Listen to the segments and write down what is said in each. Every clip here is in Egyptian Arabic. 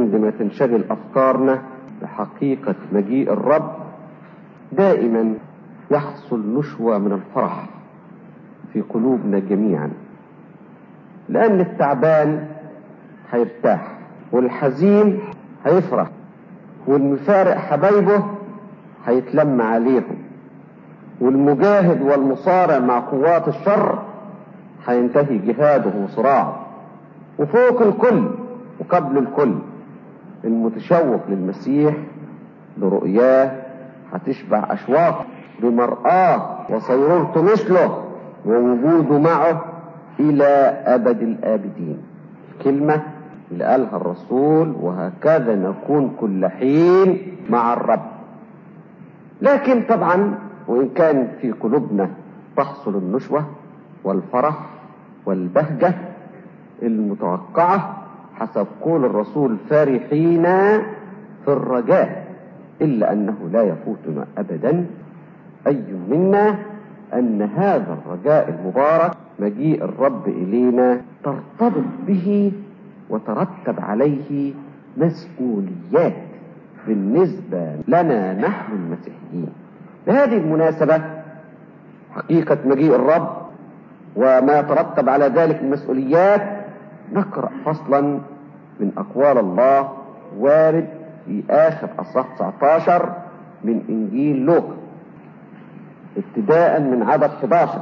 عندما تنشغل أفكارنا بحقيقة مجيء الرب دائما يحصل نشوة من الفرح في قلوبنا جميعا لأن التعبان هيرتاح والحزين هيفرح والمفارق حبايبه هيتلم عليهم والمجاهد والمصارع مع قوات الشر هينتهي جهاده وصراعه وفوق الكل وقبل الكل المتشوق للمسيح لرؤياه هتشبع أشواقه بمرآه وسيررت مثله ووجوده معه إلى أبد الآبدين الكلمة اللي قالها الرسول وهكذا نكون كل حين مع الرب لكن طبعا وإن كان في قلوبنا تحصل النشوة والفرح والبهجة المتوقعة حسب قول الرسول فرحين في الرجاء إلا أنه لا يفوتنا أبدا أي منا أن هذا الرجاء المبارك مجيء الرب إلينا ترتبط به وترتب عليه مسؤوليات بالنسبة لنا نحن المسيحيين بهذه المناسبة حقيقة مجيء الرب وما ترتب على ذلك المسؤوليات نقرأ فصلا من أقوال الله وارد في آخر أصحاح 19 من إنجيل لوقا ابتداء من عدد 11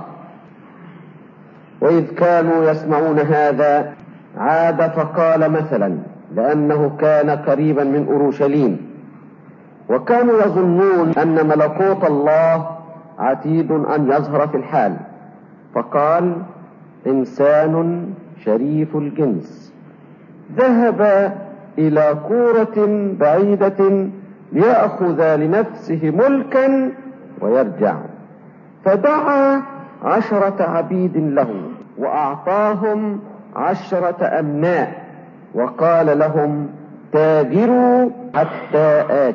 وإذ كانوا يسمعون هذا عاد فقال مثلا لأنه كان قريبا من أورشليم وكانوا يظنون أن ملكوت الله عتيد أن يظهر في الحال فقال إنسان شريف الجنس ذهب إلى كورة بعيدة ليأخذ لنفسه ملكا ويرجع فدعا عشرة عبيد له وأعطاهم عشرة أمناء وقال لهم تاجروا حتى آتي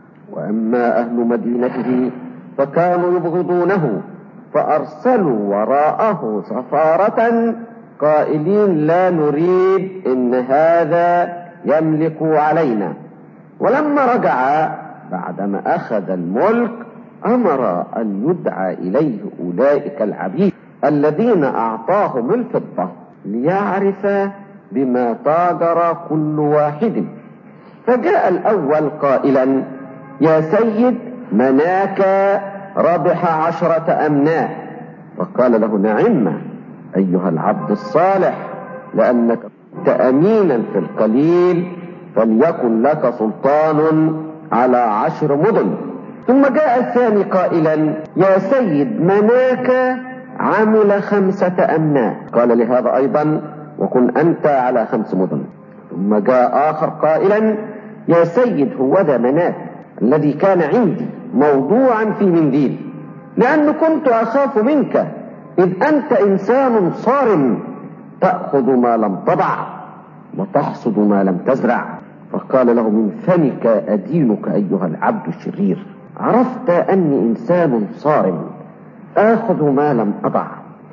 وأما أهل مدينته فكانوا يبغضونه فأرسلوا وراءه سفارة قائلين لا نريد إن هذا يملك علينا ولما رجع بعدما أخذ الملك أمر أن يدعى إليه أولئك العبيد الذين أعطاهم الفضة ليعرف بما تاجر كل واحد فجاء الأول قائلا يا سيد مناك ربح عشرة أمناء فقال له نعم أيها العبد الصالح لأنك كنت أمينا في القليل فليكن لك سلطان على عشر مدن ثم جاء الثاني قائلا يا سيد مناك عمل خمسة أمناء قال لهذا أيضا وكن أنت على خمس مدن ثم جاء آخر قائلا يا سيد هو ذا مناك الذي كان عندي موضوعا في منديل لأن كنت أخاف منك إذ أنت إنسان صارم تأخذ ما لم تضع وتحصد ما لم تزرع فقال له من فمك أدينك أيها العبد الشرير عرفت أني إنسان صارم آخذ ما لم أضع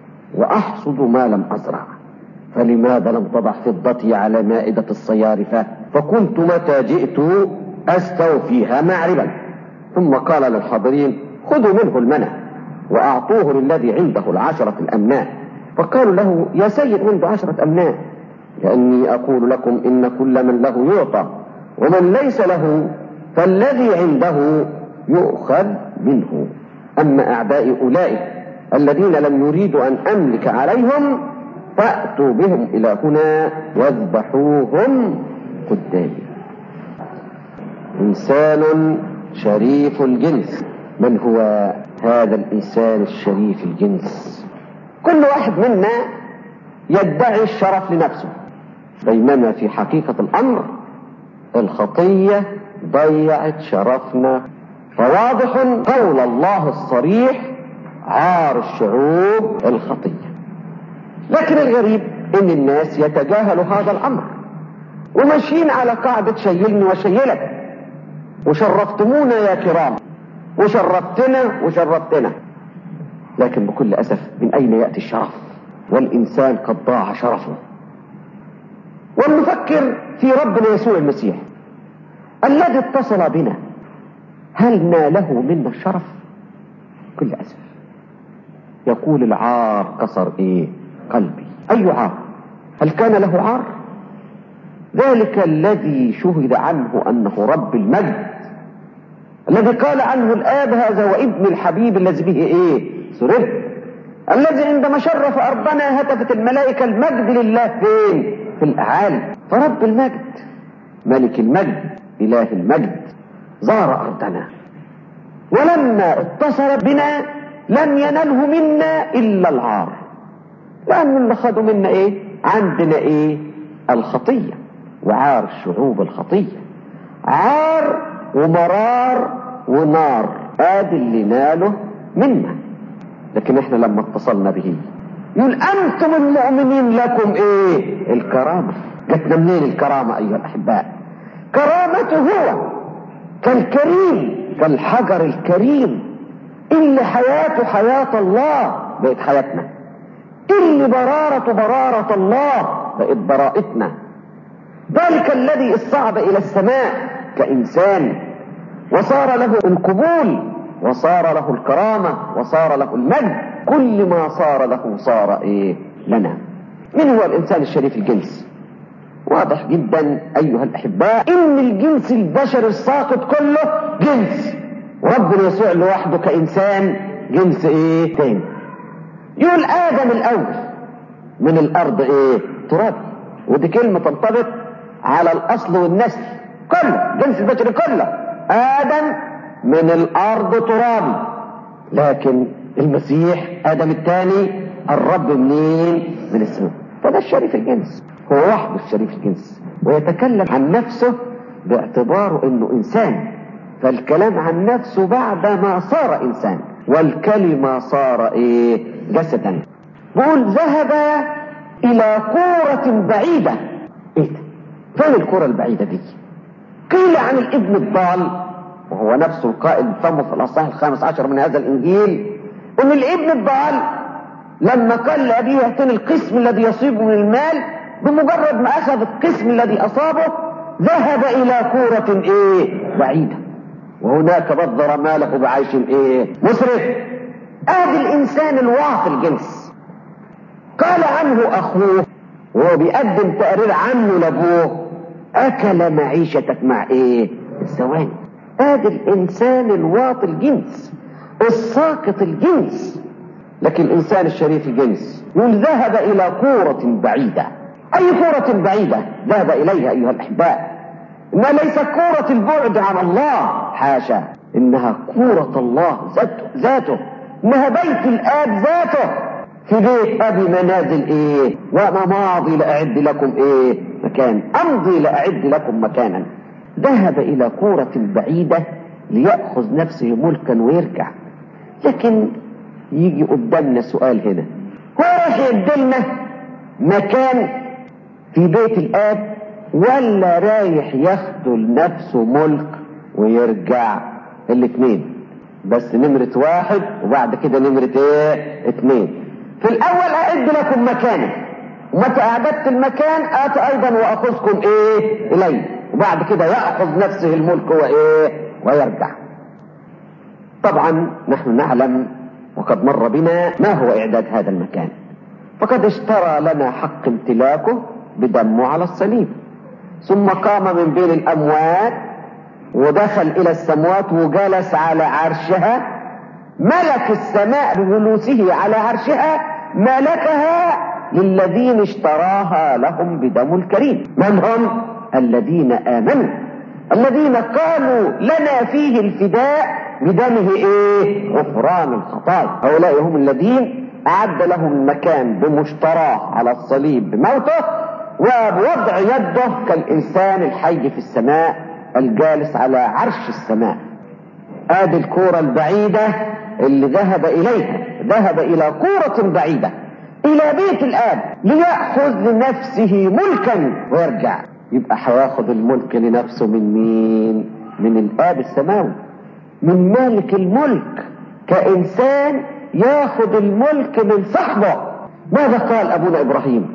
وأحصد ما لم أزرع فلماذا لم تضع فضتي على مائدة الصيارفة فكنت متى جئت أستوفيها معربا ثم قال للحاضرين خذوا منه المنى وأعطوه للذي عنده العشرة الأمناء فقالوا له يا سيد عنده عشرة أمناء لأني أقول لكم إن كل من له يعطى ومن ليس له فالذي عنده يؤخذ منه أما أعداء أولئك الذين لم يريدوا أن أملك عليهم فأتوا بهم إلى هنا واذبحوهم قدامي إنسان شريف الجنس من هو هذا الإنسان الشريف الجنس كل واحد منا يدعي الشرف لنفسه بينما في حقيقة الأمر الخطية ضيعت شرفنا فواضح قول الله الصريح عار الشعوب الخطية لكن الغريب ان الناس يتجاهلوا هذا الامر وماشيين على قاعدة شيلني وشيلك وشرفتمونا يا كرام وشرفتنا وشرفتنا لكن بكل أسف من أين يأتي الشرف والإنسان قد ضاع شرفه ولنفكر في ربنا يسوع المسيح الذي اتصل بنا هل ناله منا الشرف كل أسف يقول العار كسر ايه قلبي اي عار هل كان له عار ذلك الذي شهد عنه انه رب المجد الذي قال عنه الاب هذا وابن الحبيب الذي به ايه سررت الذي عندما شرف ارضنا هتفت الملائكه المجد لله فين في الاعالي فرب المجد ملك المجد اله المجد زار ارضنا ولما اتصل بنا لم ينله منا الا العار لان اللي خدوا منا ايه عندنا ايه الخطيه وعار الشعوب الخطيه عار ومرار ونار ادي اللي ناله منا لكن احنا لما اتصلنا به يقول انتم المؤمنين لكم ايه الكرامه جاتنا منين الكرامه ايها الاحباء كرامته هو كالكريم كالحجر الكريم اللي حياته حياة الله بقت حياتنا اللي برارة برارة الله بقت براءتنا ذلك الذي اصعد الى السماء كإنسان وصار له القبول وصار له الكرامة وصار له المجد كل ما صار له صار ايه لنا من هو الانسان الشريف الجنس واضح جدا ايها الاحباء ان الجنس البشري الساقط كله جنس وربنا يسوع لوحده كانسان جنس ايه تاني يقول ادم الاول من الارض ايه تراب ودي كلمة تنطبق على الاصل والنسل كله جنس البشري كله ادم من الارض تراب لكن المسيح ادم الثاني الرب منين من السماء فده الشريف الجنس هو وحده الشريف الجنس ويتكلم عن نفسه باعتباره انه انسان فالكلام عن نفسه بعد ما صار انسان والكلمة صار ايه جسدا بقول ذهب الى كورة بعيدة ايه ده فين الكرة البعيدة دي قيل عن الابن الضال وهو نفسه القائل فمه في الاصحاح الخامس عشر من هذا الانجيل ان الابن الضال لما قال لابيه اعطني القسم الذي يصيبه من المال بمجرد ما اخذ القسم الذي اصابه ذهب الى كورة ايه بعيدة وهناك بذر ماله بعيش ايه مسرف ادي الانسان الواطي الجنس قال عنه اخوه وهو بيقدم تقرير عنه لابوه اكل معيشتك مع ايه الثواني ادي الانسان الواطي الجنس الساقط الجنس لكن الانسان الشريف الجنس يقول ذهب الى كورة بعيدة اي كورة بعيدة ذهب اليها ايها الاحباء انها ليست كورة البعد عن الله حاشا انها كورة الله ذاته, ذاته انها بيت الاب ذاته في بيت ابي منازل ايه وانا ماضي لاعد لكم ايه مكان امضي لاعد لكم مكانا ذهب الى كورة بعيدة ليأخذ نفسه ملكا ويرجع لكن يجي قدامنا سؤال هنا هو راح يدلنا مكان في بيت الاب ولا رايح ياخده لنفسه ملك ويرجع الاثنين بس نمرة واحد وبعد كده نمرة ايه اتنين في الاول اعد لكم مكانا ومتى اعددت المكان اتى ايضا واخذكم ايه الي وبعد كده ياخذ نفسه الملك وايه ويرجع طبعا نحن نعلم وقد مر بنا ما هو اعداد هذا المكان فقد اشترى لنا حق امتلاكه بدمه على الصليب ثم قام من بين الاموات ودخل الى السموات وجلس على عرشها ملك السماء بجلوسه على عرشها ملكها للذين اشتراها لهم بدم الكريم من هم الذين امنوا الذين قالوا لنا فيه الفداء بدمه ايه غفران الخطايا هؤلاء هم الذين اعد لهم مكان بمشتراه على الصليب بموته وبوضع يده كالانسان الحي في السماء الجالس على عرش السماء ادي الكورة البعيدة اللي ذهب اليها ذهب الى كورة بعيدة الى بيت الاب ليأخذ لنفسه ملكا ويرجع يبقى هياخد الملك لنفسه من مين من الاب السماوي من مالك الملك كانسان ياخد الملك من صاحبه ماذا قال ابونا ابراهيم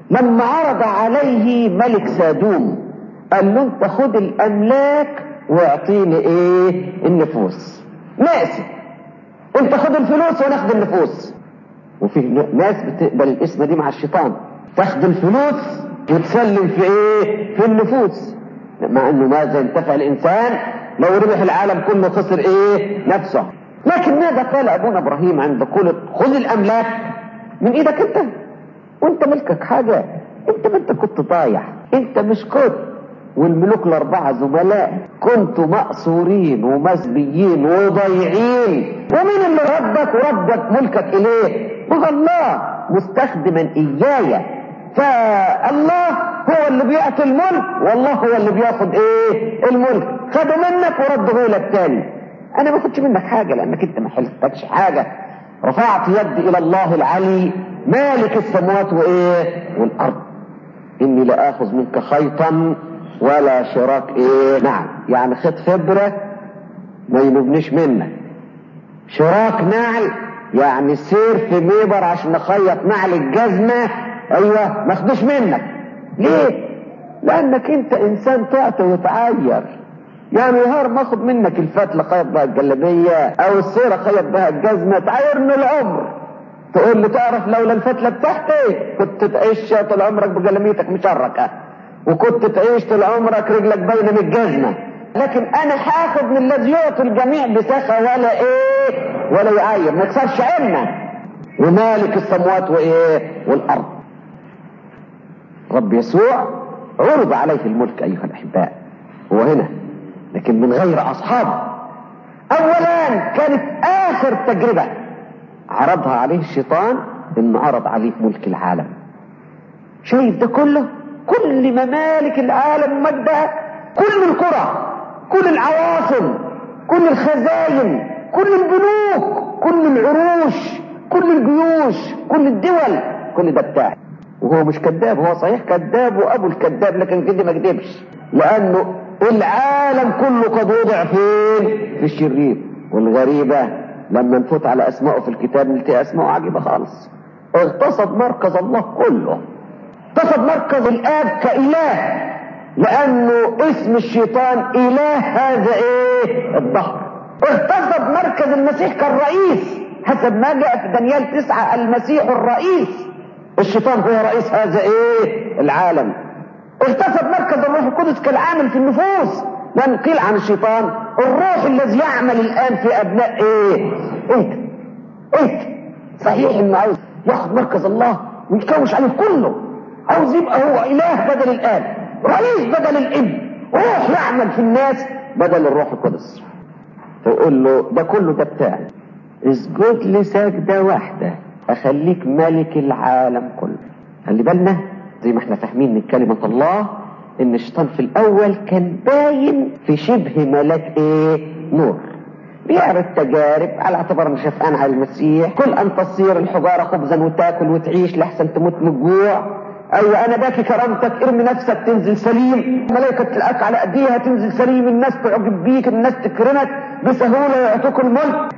لما عرض عليه ملك سادوم قال له انت خد الاملاك واعطيني ايه النفوس ناسي انت خد الفلوس وناخد النفوس وفي ناس بتقبل الاسم دي مع الشيطان تاخد الفلوس وتسلم في ايه في النفوس مع انه ماذا ينتفع الانسان لو ربح العالم كله خسر ايه نفسه لكن ماذا قال ابونا ابراهيم عند قول خذ الاملاك من ايدك انت وانت ملكك حاجه انت ما انت كنت ضايع انت مش كنت والملوك الاربعه زملاء كنتوا مأسورين ومسبيين وضايعين ومين اللي ردك وربك ملكك اليه هو الله مستخدما اياي فالله هو اللي بيعطي الملك والله هو اللي بياخد ايه الملك خده منك ورده لك تاني انا ما خدش منك حاجه لانك انت ما حلتكش حاجه رفعت يدي الى الله العلي مالك السماوات وايه والارض اني لا اخذ منك خيطا ولا شراك ايه نعم يعني خيط فبره ما ينبنيش منك شراك نعل يعني سير في ميبر عشان نخيط نعل الجزمه ايوه ما اخدوش منك ليه لانك انت انسان تعطي وتعير يعني نهار ما اخد منك الفتله خيط بها الجلابيه او السيره خيط بها الجزمه تعيرني العمر تقول لي تعرف لولا الفتله بتاعتي كنت تعيش طول عمرك بجلاميتك مشركه وكنت تعيش طول عمرك رجلك باينه من الجزمه لكن انا هاخد من الذي يعطي الجميع بسخه ولا ايه ولا يعير ما يكسرش عنا ومالك السماوات وايه والارض رب يسوع عرض عليه الملك ايها الاحباء هو هنا لكن من غير اصحابه اولا كانت اخر تجربه عرضها عليه الشيطان انه عرض عليه ملك العالم شايف ده كله كل ممالك العالم مجدها كل القرى كل العواصم كل الخزاين كل البنوك كل العروش كل الجيوش كل الدول كل ده بتاعي وهو مش كذاب هو صحيح كذاب وابو الكذاب لكن كده ما كذبش لانه العالم كله قد وضع فين في الشرير والغريبه لما نفوت على اسمائه في الكتاب نلتقي اسمائه عجيبه خالص اغتصب مركز الله كله اغتصب مركز الاب كاله لانه اسم الشيطان اله هذا ايه الظهر اغتصب مركز المسيح كالرئيس حسب ما جاء في دانيال تسعة المسيح الرئيس الشيطان هو رئيس هذا ايه العالم اغتصب مركز الروح القدس كالعامل في النفوس لان قيل عن الشيطان الروح الذي يعمل الان في ابناء ايه انت انت صحيح انه عاوز ياخذ مركز الله ويكوش عليه كله عاوز يبقى هو اله بدل الاب رئيس بدل الابن روح يعمل في الناس بدل الروح القدس فيقول له ده كله ده بتاعي اسجد لي سجده واحده اخليك ملك العالم كله خلي بالنا زي ما احنا فاهمين من كلمة الله ان الشيطان في الاول كان باين في شبه ملاك ايه نور بيعرض تجارب على اعتبار انه شفقان على المسيح كل ان تصير الحجاره خبزا وتاكل وتعيش لحسن تموت من الجوع ايوه انا باكي كرامتك ارمي نفسك تنزل سليم ملائكه تلقاك على ايديها تنزل سليم الناس تعجب بيك الناس تكرمك بسهوله يعطوك الملك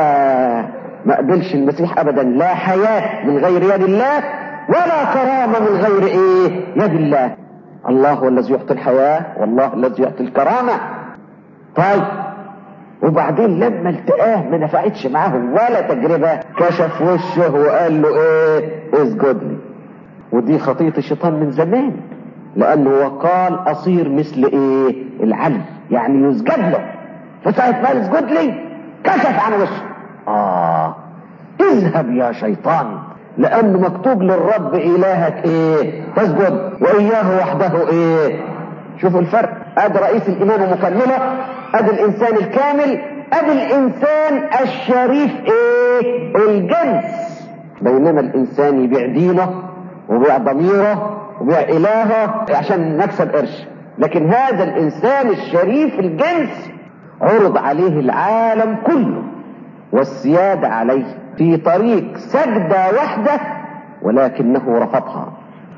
فما قبلش المسيح ابدا لا حياه من غير يد الله ولا كرامه من غير ايه يد الله الله هو الذي يعطي الحياه والله الذي يعطي الكرامه طيب وبعدين لما التقاه ما نفعتش معاه ولا تجربه كشف وشه وقال له ايه اسجد لي ودي خطية الشيطان من زمان لأنه هو قال أصير مثل إيه العلي يعني يسجد له فساعة ما يسجد لي كشف عن وشه آه اذهب يا شيطان لأنه مكتوب للرب إلهك إيه تسجد وإياه وحده إيه شوفوا الفرق ادي رئيس الايمان ومكمله ادي الانسان الكامل ادي الانسان الشريف ايه الجنس بينما الانسان يبيع دينه وبيع ضميره وبيع الهه عشان نكسب قرش لكن هذا الانسان الشريف الجنس عرض عليه العالم كله والسيادة عليه في طريق سجدة واحدة ولكنه رفضها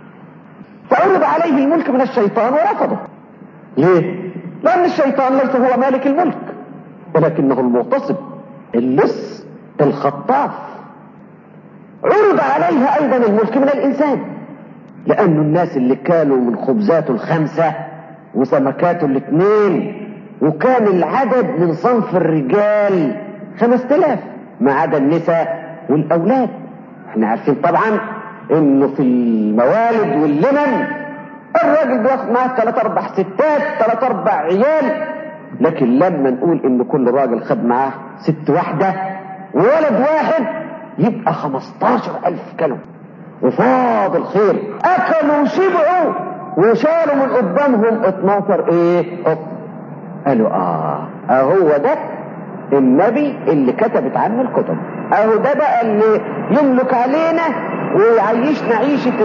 فعرض عليه الملك من الشيطان ورفضه ليه؟ لأن الشيطان ليس هو مالك الملك ولكنه المغتصب اللص الخطاف عرض عليها أيضا الملك من الإنسان لأنه الناس اللي كانوا من خبزاته الخمسة وسمكاته الاثنين وكان العدد من صنف الرجال خمس تلاف ما عدا النساء والأولاد احنا عارفين طبعا انه في الموالد واللمن الراجل بياخد معاه ثلاث اربع ستات ثلاث اربع عيال لكن لما نقول ان كل راجل خد معاه ست واحدة وولد واحد يبقى خمستاشر الف كيلو وفاضل خير اكلوا وشبعوا وشالوا من قدامهم 12 ايه قط قالوا اه اهو ده النبي اللي كتبت عنه الكتب اهو ده بقى اللي يملك علينا ويعيشنا عيشة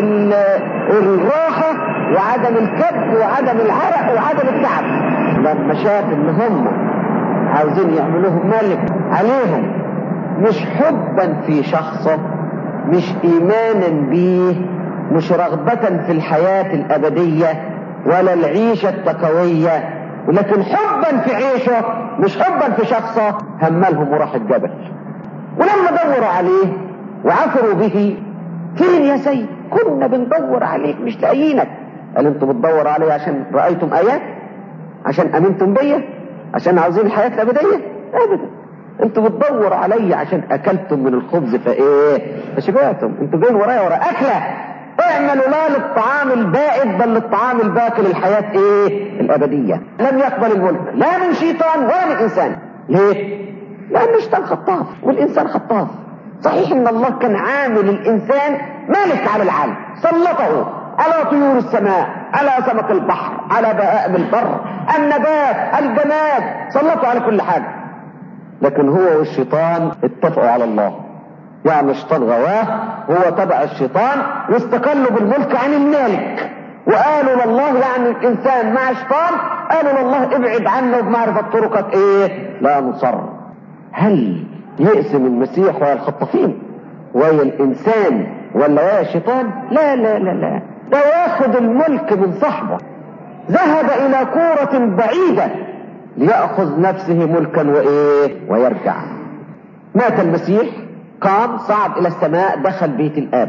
الراحة وعدم الكد وعدم العرق وعدم التعب لما شاف ان هم عاوزين يعملوه ملك عليهم مش حبا في شخصه مش ايمانا بيه مش رغبة في الحياة الابدية ولا العيشة التقوية ولكن حبا في عيشه مش حبا في شخصه هملهم وراح الجبل ولما دوروا عليه وعثروا به فين يا سيد كنا بندور عليك مش لاقيينك قال انتوا بتدوروا علي عشان رأيتم ايات عشان امنتم بيا عشان عاوزين الحياة الابدية ابدا انتوا بتدوروا علي عشان اكلتم من الخبز فايه فشبعتم انتوا جايين ورايا ورا اكله اعملوا لا للطعام البائد بل للطعام الباقي للحياة ايه الابدية لم يقبل الملك لا من شيطان ولا من انسان ليه لان الشيطان خطاف والانسان خطاف صحيح ان الله كان عامل الانسان مالك على العالم سلطه على طيور السماء على سمك البحر على بهائم البر النبات الجماد سلطه على كل حاجة لكن هو والشيطان اتفقوا على الله يعني الشيطان غواه هو تبع الشيطان واستقلوا بالملك عن المالك وقالوا لله يعني الانسان مع الشيطان قالوا لله ابعد عنا وبمعرفة طرقك ايه لا نصر هل يقسم المسيح ويا الخطافين ويا الانسان ولا ويا الشيطان لا لا لا لا ده ياخد الملك من صاحبه ذهب الى كورة بعيدة ليأخذ نفسه ملكا وايه ويرجع مات المسيح قام صعد الى السماء دخل بيت الاب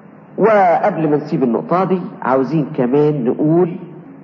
وقبل ما نسيب النقطة دي عاوزين كمان نقول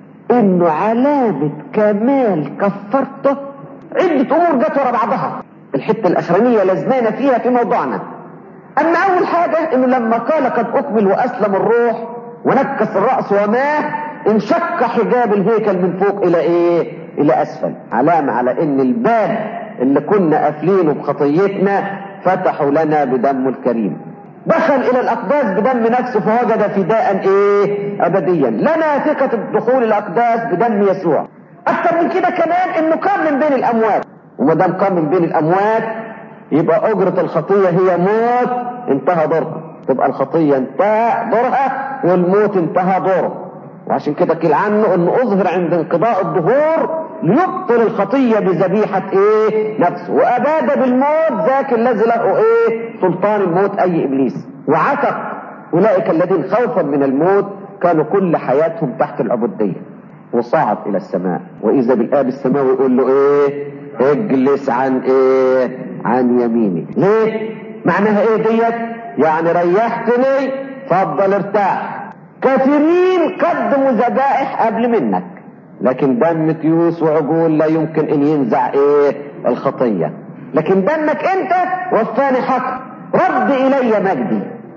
انه علامة كمال كفرته عدة امور جت ورا بعضها الحتة الاخرانية لازمانة فيها في موضوعنا اما اول حاجة انه لما قال قد اكمل واسلم الروح ونكس الرأس وماه انشق حجاب الهيكل من فوق الى ايه الى اسفل علامة على ان الباب اللي كنا قافلينه بخطيتنا فتحوا لنا بدم الكريم دخل الى الاقداس بدم نفسه فوجد فداء ايه ابديا لنا ثقة الدخول الاقداس بدم يسوع اكتر من كده كمان انه قام من بين الاموات وما دام قام من بين الاموات يبقى اجرة الخطية هي موت انتهى دورها تبقى الخطية انتهى دورها والموت انتهى دوره وعشان كده قيل عنه انه اظهر عند انقضاء الظهور ليبطل الخطية بذبيحة ايه نفسه واباد بالموت ذاك الذي له ايه سلطان الموت اي ابليس وعتق اولئك الذين خوفا من الموت كانوا كل حياتهم تحت العبودية وصعد الى السماء واذا بالاب السماوي يقول له ايه اجلس عن ايه عن يميني ليه معناها ايه ديت يعني ريحتني فضل ارتاح كثيرين قدموا ذبائح قبل منك لكن دم تيوس وعجول لا يمكن ان ينزع ايه الخطية لكن دمك انت وفاني حق رد الي مجدي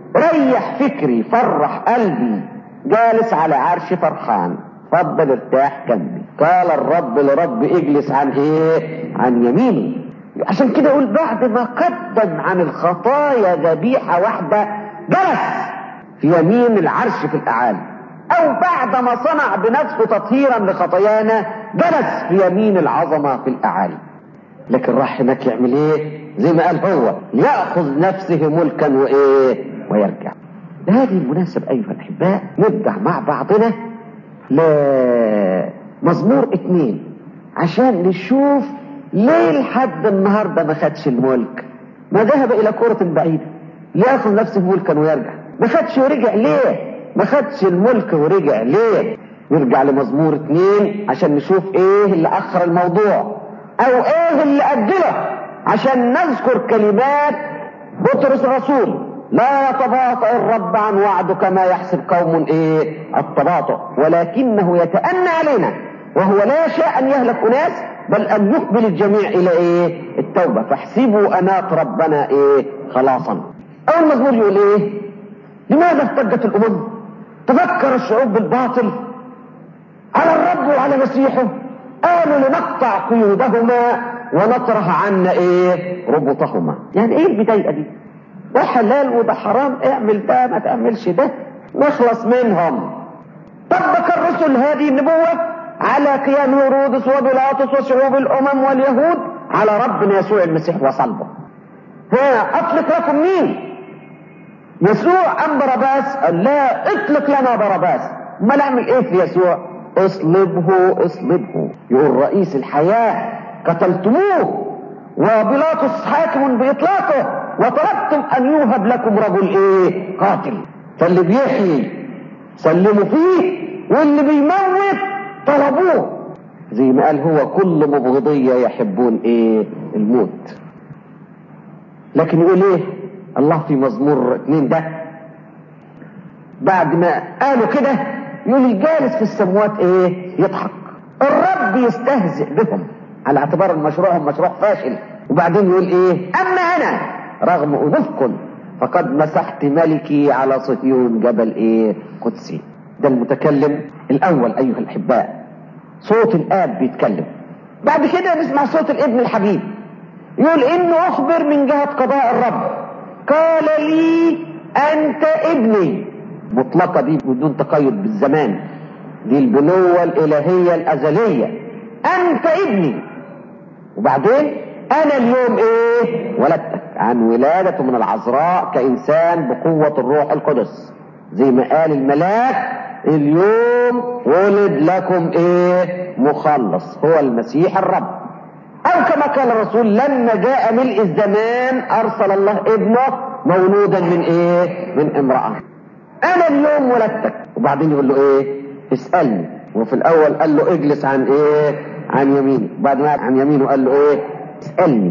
ريح فكري فرح قلبي جالس على عرش فرحان فضل ارتاح جنبي قال الرب لرب اجلس عن ايه عن يميني عشان كده يقول بعد ما قدم عن الخطايا ذبيحة واحدة جلس في يمين العرش في الاعالي او بعد ما صنع بنفسه تطهيرا لخطايانا جلس في يمين العظمة في الاعالي لكن راح هناك يعمل ايه زي ما قال هو يأخذ نفسه ملكا وايه ويرجع بهذه المناسبة ايها الاحباء نبدأ مع بعضنا لمزمور اتنين عشان نشوف ليه لحد النهاردة ما خدش الملك ما ذهب الى كرة بعيدة ليأخذ نفسه ملكا ويرجع ما خدش ورجع ليه ما خدش الملك ورجع ليه نرجع لمزمور اتنين عشان نشوف ايه اللي اخر الموضوع او ايه اللي اجله عشان نذكر كلمات بطرس الرسول لا يتباطأ الرب عن وعده كما يحسب قوم ايه التباطؤ ولكنه يتأنى علينا وهو لا يشاء ان يهلك اناس بل ان يقبل الجميع الى ايه التوبة فاحسبوا انات ربنا ايه خلاصا اول مزمور يقول ايه لماذا افتجت الامم تفكر الشعوب بالباطل على الرب وعلى مسيحه قالوا لنقطع قيودهما ونطرح عنا ايه ربطهما يعني ايه البداية دي ده حلال وده حرام اعمل ده ما تعملش ده نخلص منهم طبق الرسل هذه النبوة على قيام هيرودس وبيلاطس وشعوب الامم واليهود على ربنا يسوع المسيح وصلبه ها اطلق لكم مين يسوع ام باراباس قال لا اطلق لنا باراباس امال اعمل ايه في يسوع اصلبه اصلبه يقول رئيس الحياة قتلتموه وبيلاطس حاكم باطلاقه وطلبتم ان يوهب لكم رجل ايه قاتل فاللي بيحيي سلموا فيه واللي بيموت طلبوه زي ما قال هو كل مبغضية يحبون ايه الموت لكن يقول ايه الله في مزمور اتنين ده بعد ما قالوا كده يقول الجالس في السموات ايه يضحك الرب يستهزئ بهم على اعتبار المشروع مشروع فاشل وبعدين يقول ايه اما انا رغم انوفكم فقد مسحت ملكي على صهيون جبل ايه قدسي ده المتكلم الاول ايها الاحباء صوت الاب بيتكلم بعد كده نسمع صوت الابن الحبيب يقول انه اخبر من جهة قضاء الرب قال لي انت ابني مطلقة دي بدون تقيد بالزمان دي البنوة الالهية الازلية انت ابني وبعدين انا اليوم ايه ولدتك عن ولادته من العذراء كانسان بقوة الروح القدس زي ما قال الملاك اليوم ولد لكم ايه مخلص هو المسيح الرب او كما قال الرسول لما جاء ملء الزمان ارسل الله ابنه مولودا من ايه من امرأة انا اليوم ولدتك وبعدين يقول له ايه اسألني وفي الاول قال له اجلس عن ايه عن يميني بعد ما عن يمينه قال له ايه اسألني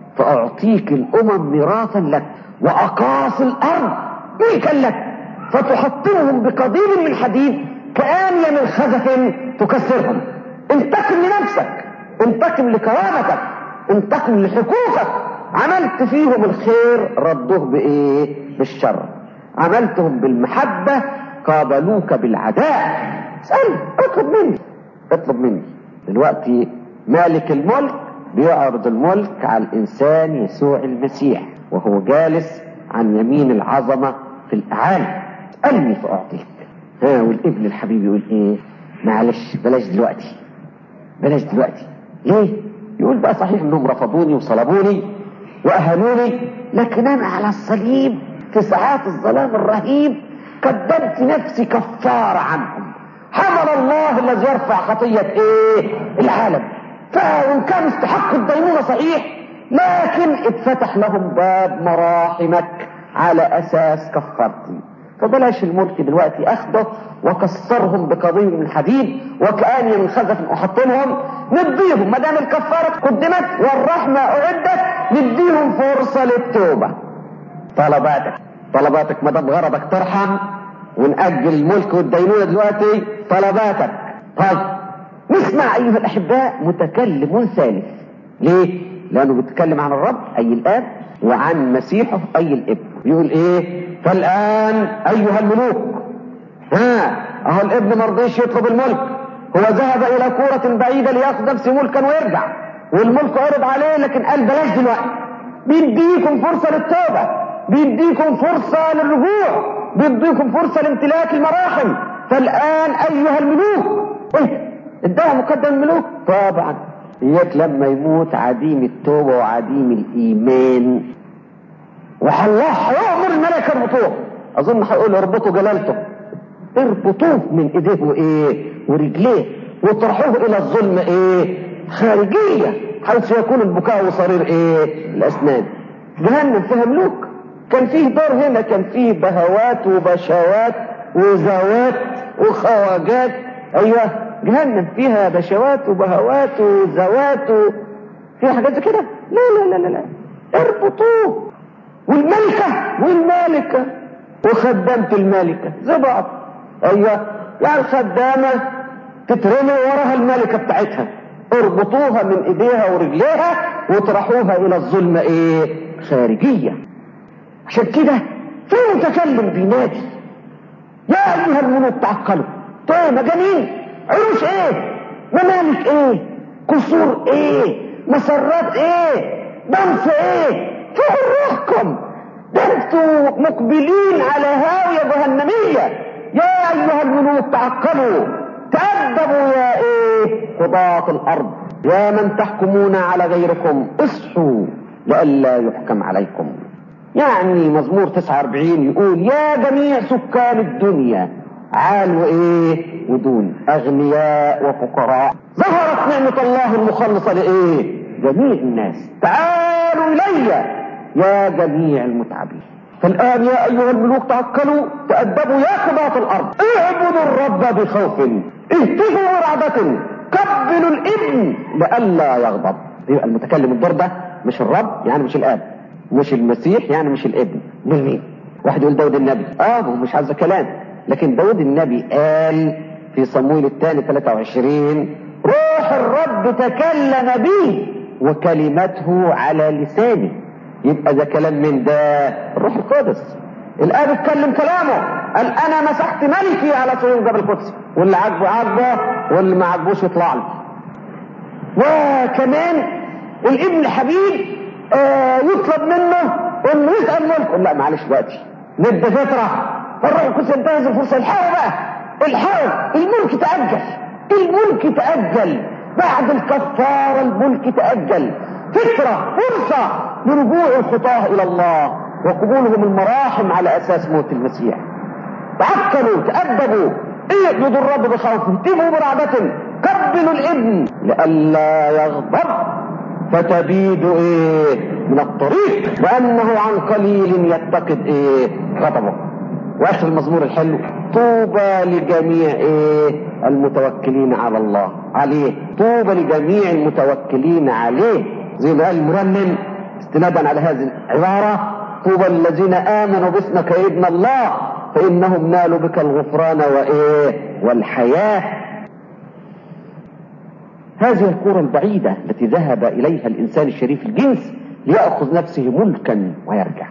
فاعطيك الامم ميراثا لك واقاصي الارض ملكا لك فتحطمهم بقضيب من حديد كآنية من خزف تكسرهم انتقم لنفسك انتقم لكرامتك انتقم لحقوقك عملت فيهم الخير ردوه بايه بالشر عملتهم بالمحبة قابلوك بالعداء اسأل اطلب مني اطلب مني دلوقتي مالك الملك بيعرض الملك على الانسان يسوع المسيح وهو جالس عن يمين العظمة في الاعالي اسألني فاعطيك ها والابن الحبيب يقول ايه معلش بلاش دلوقتي بلاش دلوقتي ليه يقول بقى صحيح انهم رفضوني وصلبوني واهانوني لكن انا على الصليب في ساعات الظلام الرهيب قدمت نفسي كفارة عنهم حمل الله الذي يرفع خطية ايه العالم فان كان استحقوا الدينونة صحيح لكن اتفتح لهم باب مراحمك على اساس كفارتي فبلاش الملك دلوقتي اخده وكسرهم بقضيب من حديد وكأني من خزف احطمهم نديهم ما دام الكفارة قدمت والرحمة اعدت نديهم فرصة للتوبة طلباتك طلباتك ما دام غرضك ترحم ونأجل الملك والدينونة دلوقتي طلباتك طيب نسمع ايها الاحباء متكلم ثالث ليه لانه بيتكلم عن الرب اي الاب وعن مسيحه اي الابن يقول ايه فالان ايها الملوك ها اهو الابن مرضيش يطلب الملك هو ذهب الى كورة بعيدة لياخذ نفسه ملكا ويرجع والملك عرض عليه لكن قال بلاش دلوقتي بيديكم فرصة للتوبة بيديكم فرصة للرجوع بيديكم فرصة لامتلاك المراحم فالان ايها الملوك ايه اداها مقدم الملوك طبعا اياك لما يموت عديم التوبة وعديم الايمان والله هيأمر الملائكة اربطوه اظن هيقول اربطوا جلالته اربطوه من ايديه وايه ورجليه وطرحوه الى الظلم ايه خارجية حيث يكون البكاء وصرير ايه الاسنان جهنم فيها ملوك كان فيه دور هنا كان فيه بهوات وبشوات وزوات وخواجات ايوه جهنم فيها بشوات وبهوات وزوات و... فيها حاجات زي كده لا لا لا لا لا اربطوه والملكة والمالكة وخدامة المالكة زي بعض ايوه يعني الخدامة تترمي وراها الملكة بتاعتها اربطوها من ايديها ورجليها وطرحوها الى الظلمة ايه خارجية عشان كده في متكلم بينادي يا ايها الملوك تعقلوا طيب مجانين عروش ايه ممالك ايه قصور ايه مسرات ايه ضنف ايه فين روحكم ده انتوا مقبلين على هاوية جهنمية يا ايها الملوك تعقلوا تأدبوا يا ايه قضاة الارض يا من تحكمون على غيركم اصحوا لئلا يحكم عليكم يعني مزمور 49 يقول يا جميع سكان الدنيا عال وايه ودون اغنياء وفقراء ظهرت نعمة الله المخلصة لايه جميع الناس تعالوا الي يا جميع المتعبين فالآن يا أيها الملوك تعقلوا تأدبوا يا قضاة الأرض اعبدوا الرب بخوف اهتفوا برعبة قبلوا الابن لئلا يغضب يبقى المتكلم الدور ده مش الرب يعني مش الآب مش المسيح يعني مش الابن من مين واحد يقول داود النبي اه هو مش عايز كلام لكن داود النبي قال في صمويل الثاني 23 روح الرب تكلم بي وكلمته على لساني يبقى ده كلام من ده الروح القدس الاب اتكلم كلامه قال انا مسحت ملكي على صهيون جبل القدس واللي عاجبه عاجبه واللي ما عاجبوش يطلع له وكمان الابن الحبيب آه يطلب منه انه يسال ملكه لا معلش دلوقتي ندي فتره فالروح القدس ينتهز الفرصه الحقوا بقى الحقوا الملك تاجل الملك تاجل بعد الكفاره الملك تاجل فترة فرصة لرجوع الخطاة إلى الله وقبولهم المراحم على أساس موت المسيح تعقلوا تأدبوا اعبدوا الرب بخوف اهتموا برعبة قبلوا الابن لئلا يغضب فتبيد ايه من الطريق وانه عن قليل يتقد ايه غضبه واخر المزمور الحلو طوبى لجميع ايه المتوكلين على الله عليه طوبى لجميع المتوكلين عليه زي ما قال المرنم استنادا على هذه العبارة طوبى الذين آمنوا باسمك يا ابن الله فإنهم نالوا بك الغفران وإيه والحياة هذه القرى البعيدة التي ذهب إليها الإنسان الشريف الجنس ليأخذ نفسه ملكا ويرجع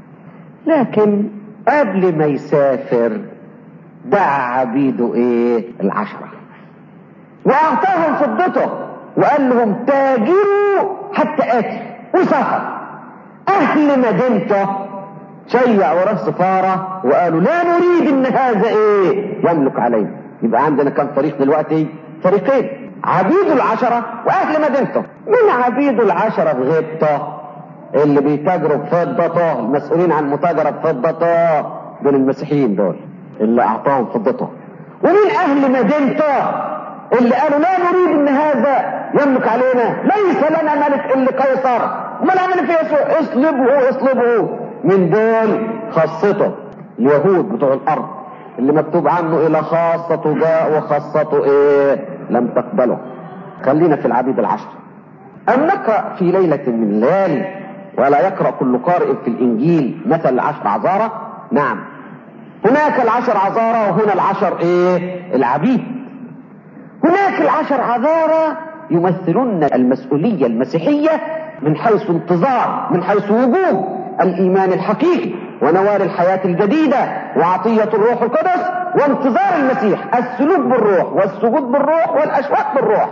لكن قبل ما يسافر دعا عبيده ايه العشرة واعطاهم فضته وقال لهم تاجروا حتى اتي وسافر اهل مدينته شيع وراه سفارة وقالوا لا نريد ان هذا ايه يملك علينا يبقى عندنا كم فريق دلوقتي فريقين عبيد العشرة واهل مدينته من عبيد العشرة في غيبته اللي بيتاجروا بفضته المسؤولين عن متاجرة بفضته دول المسيحيين دول اللي اعطاهم فضته ومن اهل مدينته اللي قالوا لا نريد ان هذا يملك علينا ليس لنا ملك الا قيصر امال عمل في يسوع اصلبه اصلبه من دول خاصته اليهود بتوع الارض اللي مكتوب عنه الى خاصته جاء وخاصته ايه لم تقبله خلينا في العبيد العشر ام نقرا في ليله من الليالي ولا يقرا كل قارئ في الانجيل مثل العشر عذاره نعم هناك العشر عذاره وهنا العشر ايه العبيد هناك العشر عذاره يمثلون المسؤوليه المسيحيه من حيث انتظار من حيث وجود الايمان الحقيقي ونوال الحياه الجديده وعطيه الروح القدس وانتظار المسيح السلوك بالروح والسجود بالروح والاشواق بالروح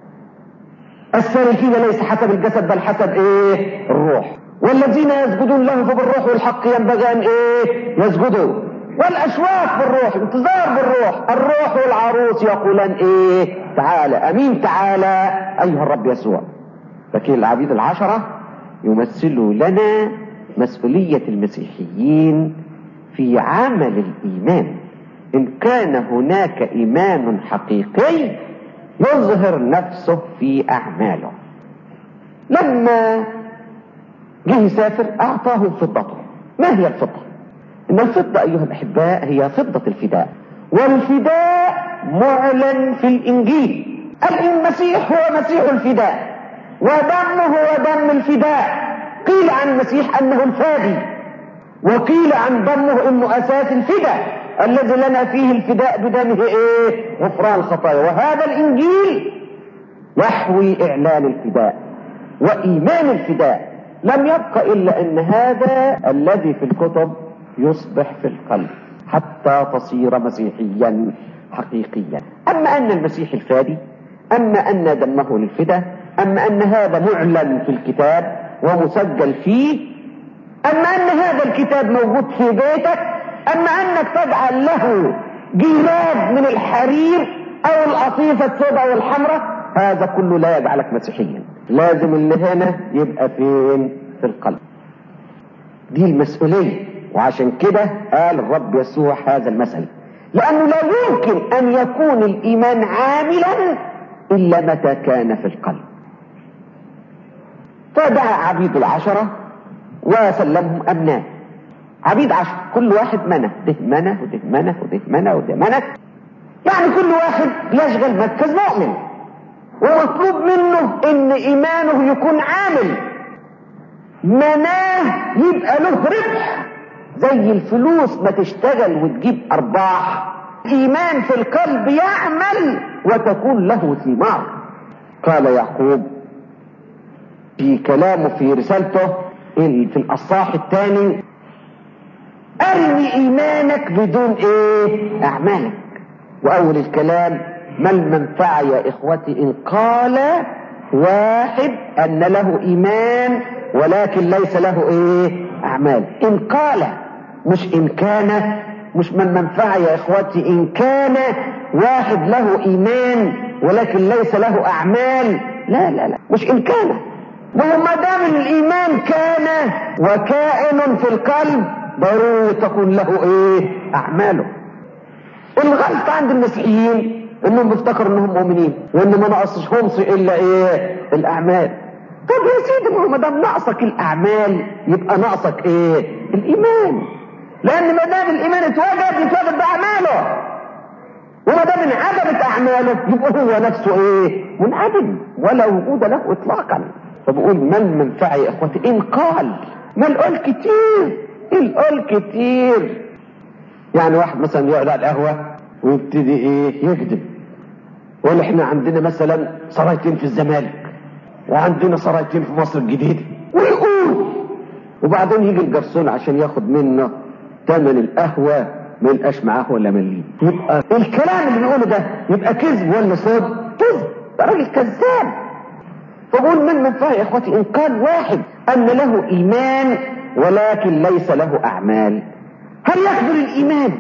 السالكين ليس حسب الجسد بل حسب ايه الروح والذين يسجدون له فبالروح والحق ينبغي ان ايه يسجدوا والاشواق بالروح انتظار بالروح الروح والعروس يقولان ايه تعالى امين تعالى ايها الرب يسوع لكن العبيد العشرة يمثلوا لنا مسؤولية المسيحيين في عمل الإيمان إن كان هناك إيمان حقيقي يظهر نفسه في أعماله لما جه يسافر أعطاه فضته ما هي الفضة؟ إن الفضة أيها الأحباء هي فضة الفداء والفداء معلن في الإنجيل المسيح هو مسيح الفداء ودمه هو دم الفداء قيل عن المسيح أنه الفادي وقيل عن دمه انه اساس الفداء الذي لنا فيه الفداء بدمه ايه غفران الخطايا وهذا الانجيل يحوي اعلان الفداء وايمان الفداء لم يبق الا ان هذا الذي في الكتب يصبح في القلب حتى تصير مسيحيا حقيقيا اما ان المسيح الفادي اما ان دمه للفداء اما ان هذا معلن في الكتاب ومسجل فيه اما ان هذا الكتاب موجود في بيتك اما انك تجعل له جلاد من الحرير او القطيفة السوداء والحمراء هذا كله لا يجعلك مسيحيا لازم اللي هنا يبقى فين في القلب دي المسؤولية وعشان كده قال الرب يسوع هذا المثل لانه لا يمكن ان يكون الايمان عاملا الا متى كان في القلب فدعا عبيد العشرة وسلمهم أمناء عبيد عشر كل واحد منى ده منى وده منى وده منى وده منى يعني كل واحد يشغل مركز مؤمن ومطلوب منه ان ايمانه يكون عامل مناه يبقى له ربح زي الفلوس ما تشتغل وتجيب ارباح ايمان في القلب يعمل وتكون له ثمار قال يعقوب في كلامه في رسالته في الاصحاح الثاني ارني ايمانك بدون ايه اعمالك واول الكلام ما المنفعة يا اخوتي ان قال واحد ان له ايمان ولكن ليس له ايه اعمال ان قال مش ان كان مش من منفعة يا اخوتي ان كان واحد له ايمان ولكن ليس له اعمال لا لا لا مش ان كان وما دام الايمان كان وكائن في القلب ضروري تكون له ايه اعماله الغلط عند المسيحيين انهم بيفتكروا انهم مؤمنين وان ما نقصهمش الا ايه الاعمال طب يا سيدي ما دام ناقصك الاعمال يبقى ناقصك ايه الايمان لان ما دام الايمان اتوجد يتوجد باعماله وما دام انعدمت اعماله يبقى هو نفسه ايه منعدم ولا وجود له اطلاقا فبقول ما المنفعه يا اخوتي ان قال ما القول كتير القول كتير يعني واحد مثلا يقعد على القهوه ويبتدي ايه يكذب يقول احنا عندنا مثلا سرايتين في الزمالك وعندنا سرايتين في مصر الجديده ويقول وبعدين يجي الجرسون عشان ياخد منه ثمن القهوه ما يلقاش معاه ولا مليم يبقى الكلام اللي بيقوله ده يبقى كذب ولا صدق كذب ده راجل كذاب فقول من منفعه يا اخوتي ان قال واحد ان له ايمان ولكن ليس له اعمال هل يقدر الايمان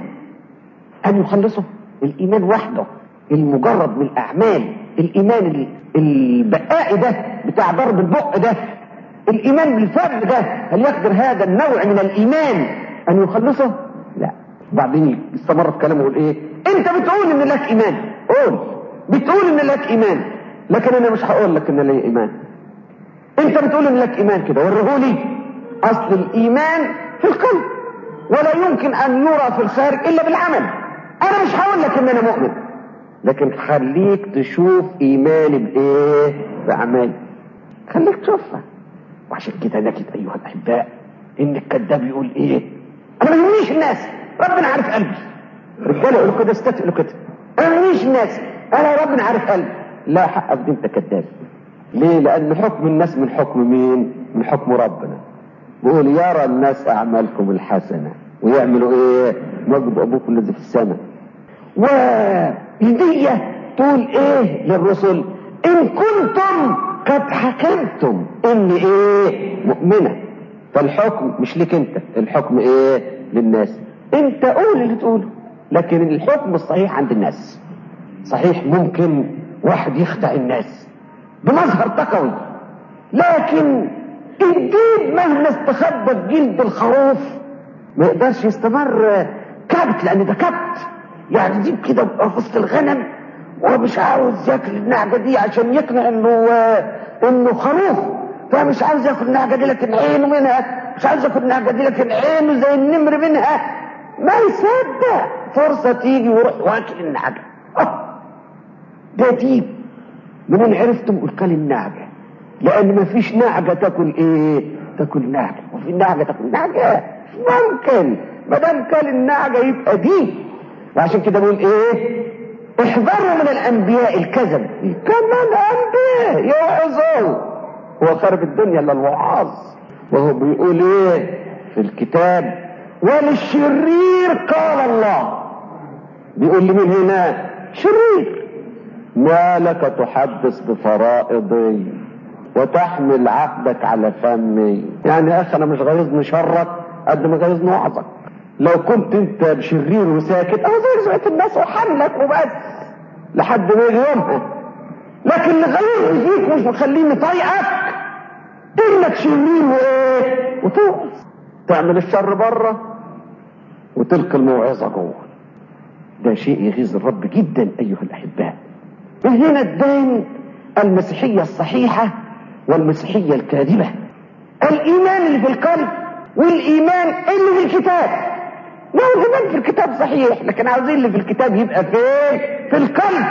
ان يخلصه الايمان وحده المجرد من الاعمال الايمان البقائي ده بتاع ضرب البق ده الايمان بالفم ده هل يقدر هذا النوع من الايمان ان يخلصه لا بعدين استمر في كلامه يقول ايه انت بتقول ان لك ايمان قول بتقول ان لك ايمان لكن انا مش هقول لك ان لي ايمان انت بتقول ان لك ايمان كده وريهولي اصل الايمان في القلب ولا يمكن ان يرى في الخارج الا بالعمل انا مش هقول لك ان انا مؤمن لكن خليك تشوف ايماني بايه باعمالي خليك تشوفها وعشان كده نجد ايها الاحباء ان الكذاب يقول ايه انا ما يهمنيش الناس ربنا عارف قلبي رجاله يقولوا كده ستات يقولوا كده انا ما يهمنيش الناس انا ربنا عارف قلبي لا حق في انت كذاب ليه لان حكم الناس من حكم مين من حكم ربنا بيقول يرى الناس اعمالكم الحسنه ويعملوا ايه مجد ابوكم الذي في السماء والنية تقول ايه للرسل ان كنتم قد حكمتم ان ايه مؤمنة فالحكم مش ليك انت الحكم ايه للناس انت قول اللي تقوله لكن الحكم الصحيح عند الناس صحيح ممكن واحد يخدع الناس بمظهر تقوي لكن الدين مهما استخبى جلد الخروف ما يقدرش يستمر كبت لان ده كبت يعني يجيب كده في وسط الغنم ومش عاوز ياكل النعجه دي عشان يقنع انه انه خروف فمش عاوز ياكل النعجه دي لكن عينه منها مش عاوز ياكل النعجه دي لكن عينه زي النمر منها ما يصدق فرصه تيجي ويروح واكل النعجه أه. ده ديب منين عرفتم قول كل النعجه لان ما فيش نعجه تاكل ايه تاكل نعجه وفي نعجه تاكل نعجه ممكن ما دام كان النعجه يبقى دي وعشان كده بقول ايه احذروا من الانبياء الكذب كمان انبياء يوعظوا هو خرب الدنيا الا الوعاظ وهو بيقول ايه في الكتاب وللشرير قال الله بيقول لمين هنا شرير ما لك تحدث بفرائضي وتحمل عقدك على فمي يعني يا اخي انا مش غيظني شرك قد ما غيظني وعظك لو كنت انت شرير وساكت او زي زعت الناس وحملك وبس لحد ما يجي يومها لكن اللي غيرني فيك مش مخليني طايقك انك شرير وايه وتوعظ تعمل الشر بره وتلقي الموعظه جوه ده شيء يغيظ الرب جدا ايها الاحباء وهنا تبان المسيحيه الصحيحه والمسيحيه الكاذبه الايمان اللي في القلب والايمان اللي في الكتاب ما هو الايمان في الكتاب صحيح لكن عاوزين اللي في الكتاب يبقى فين في القلب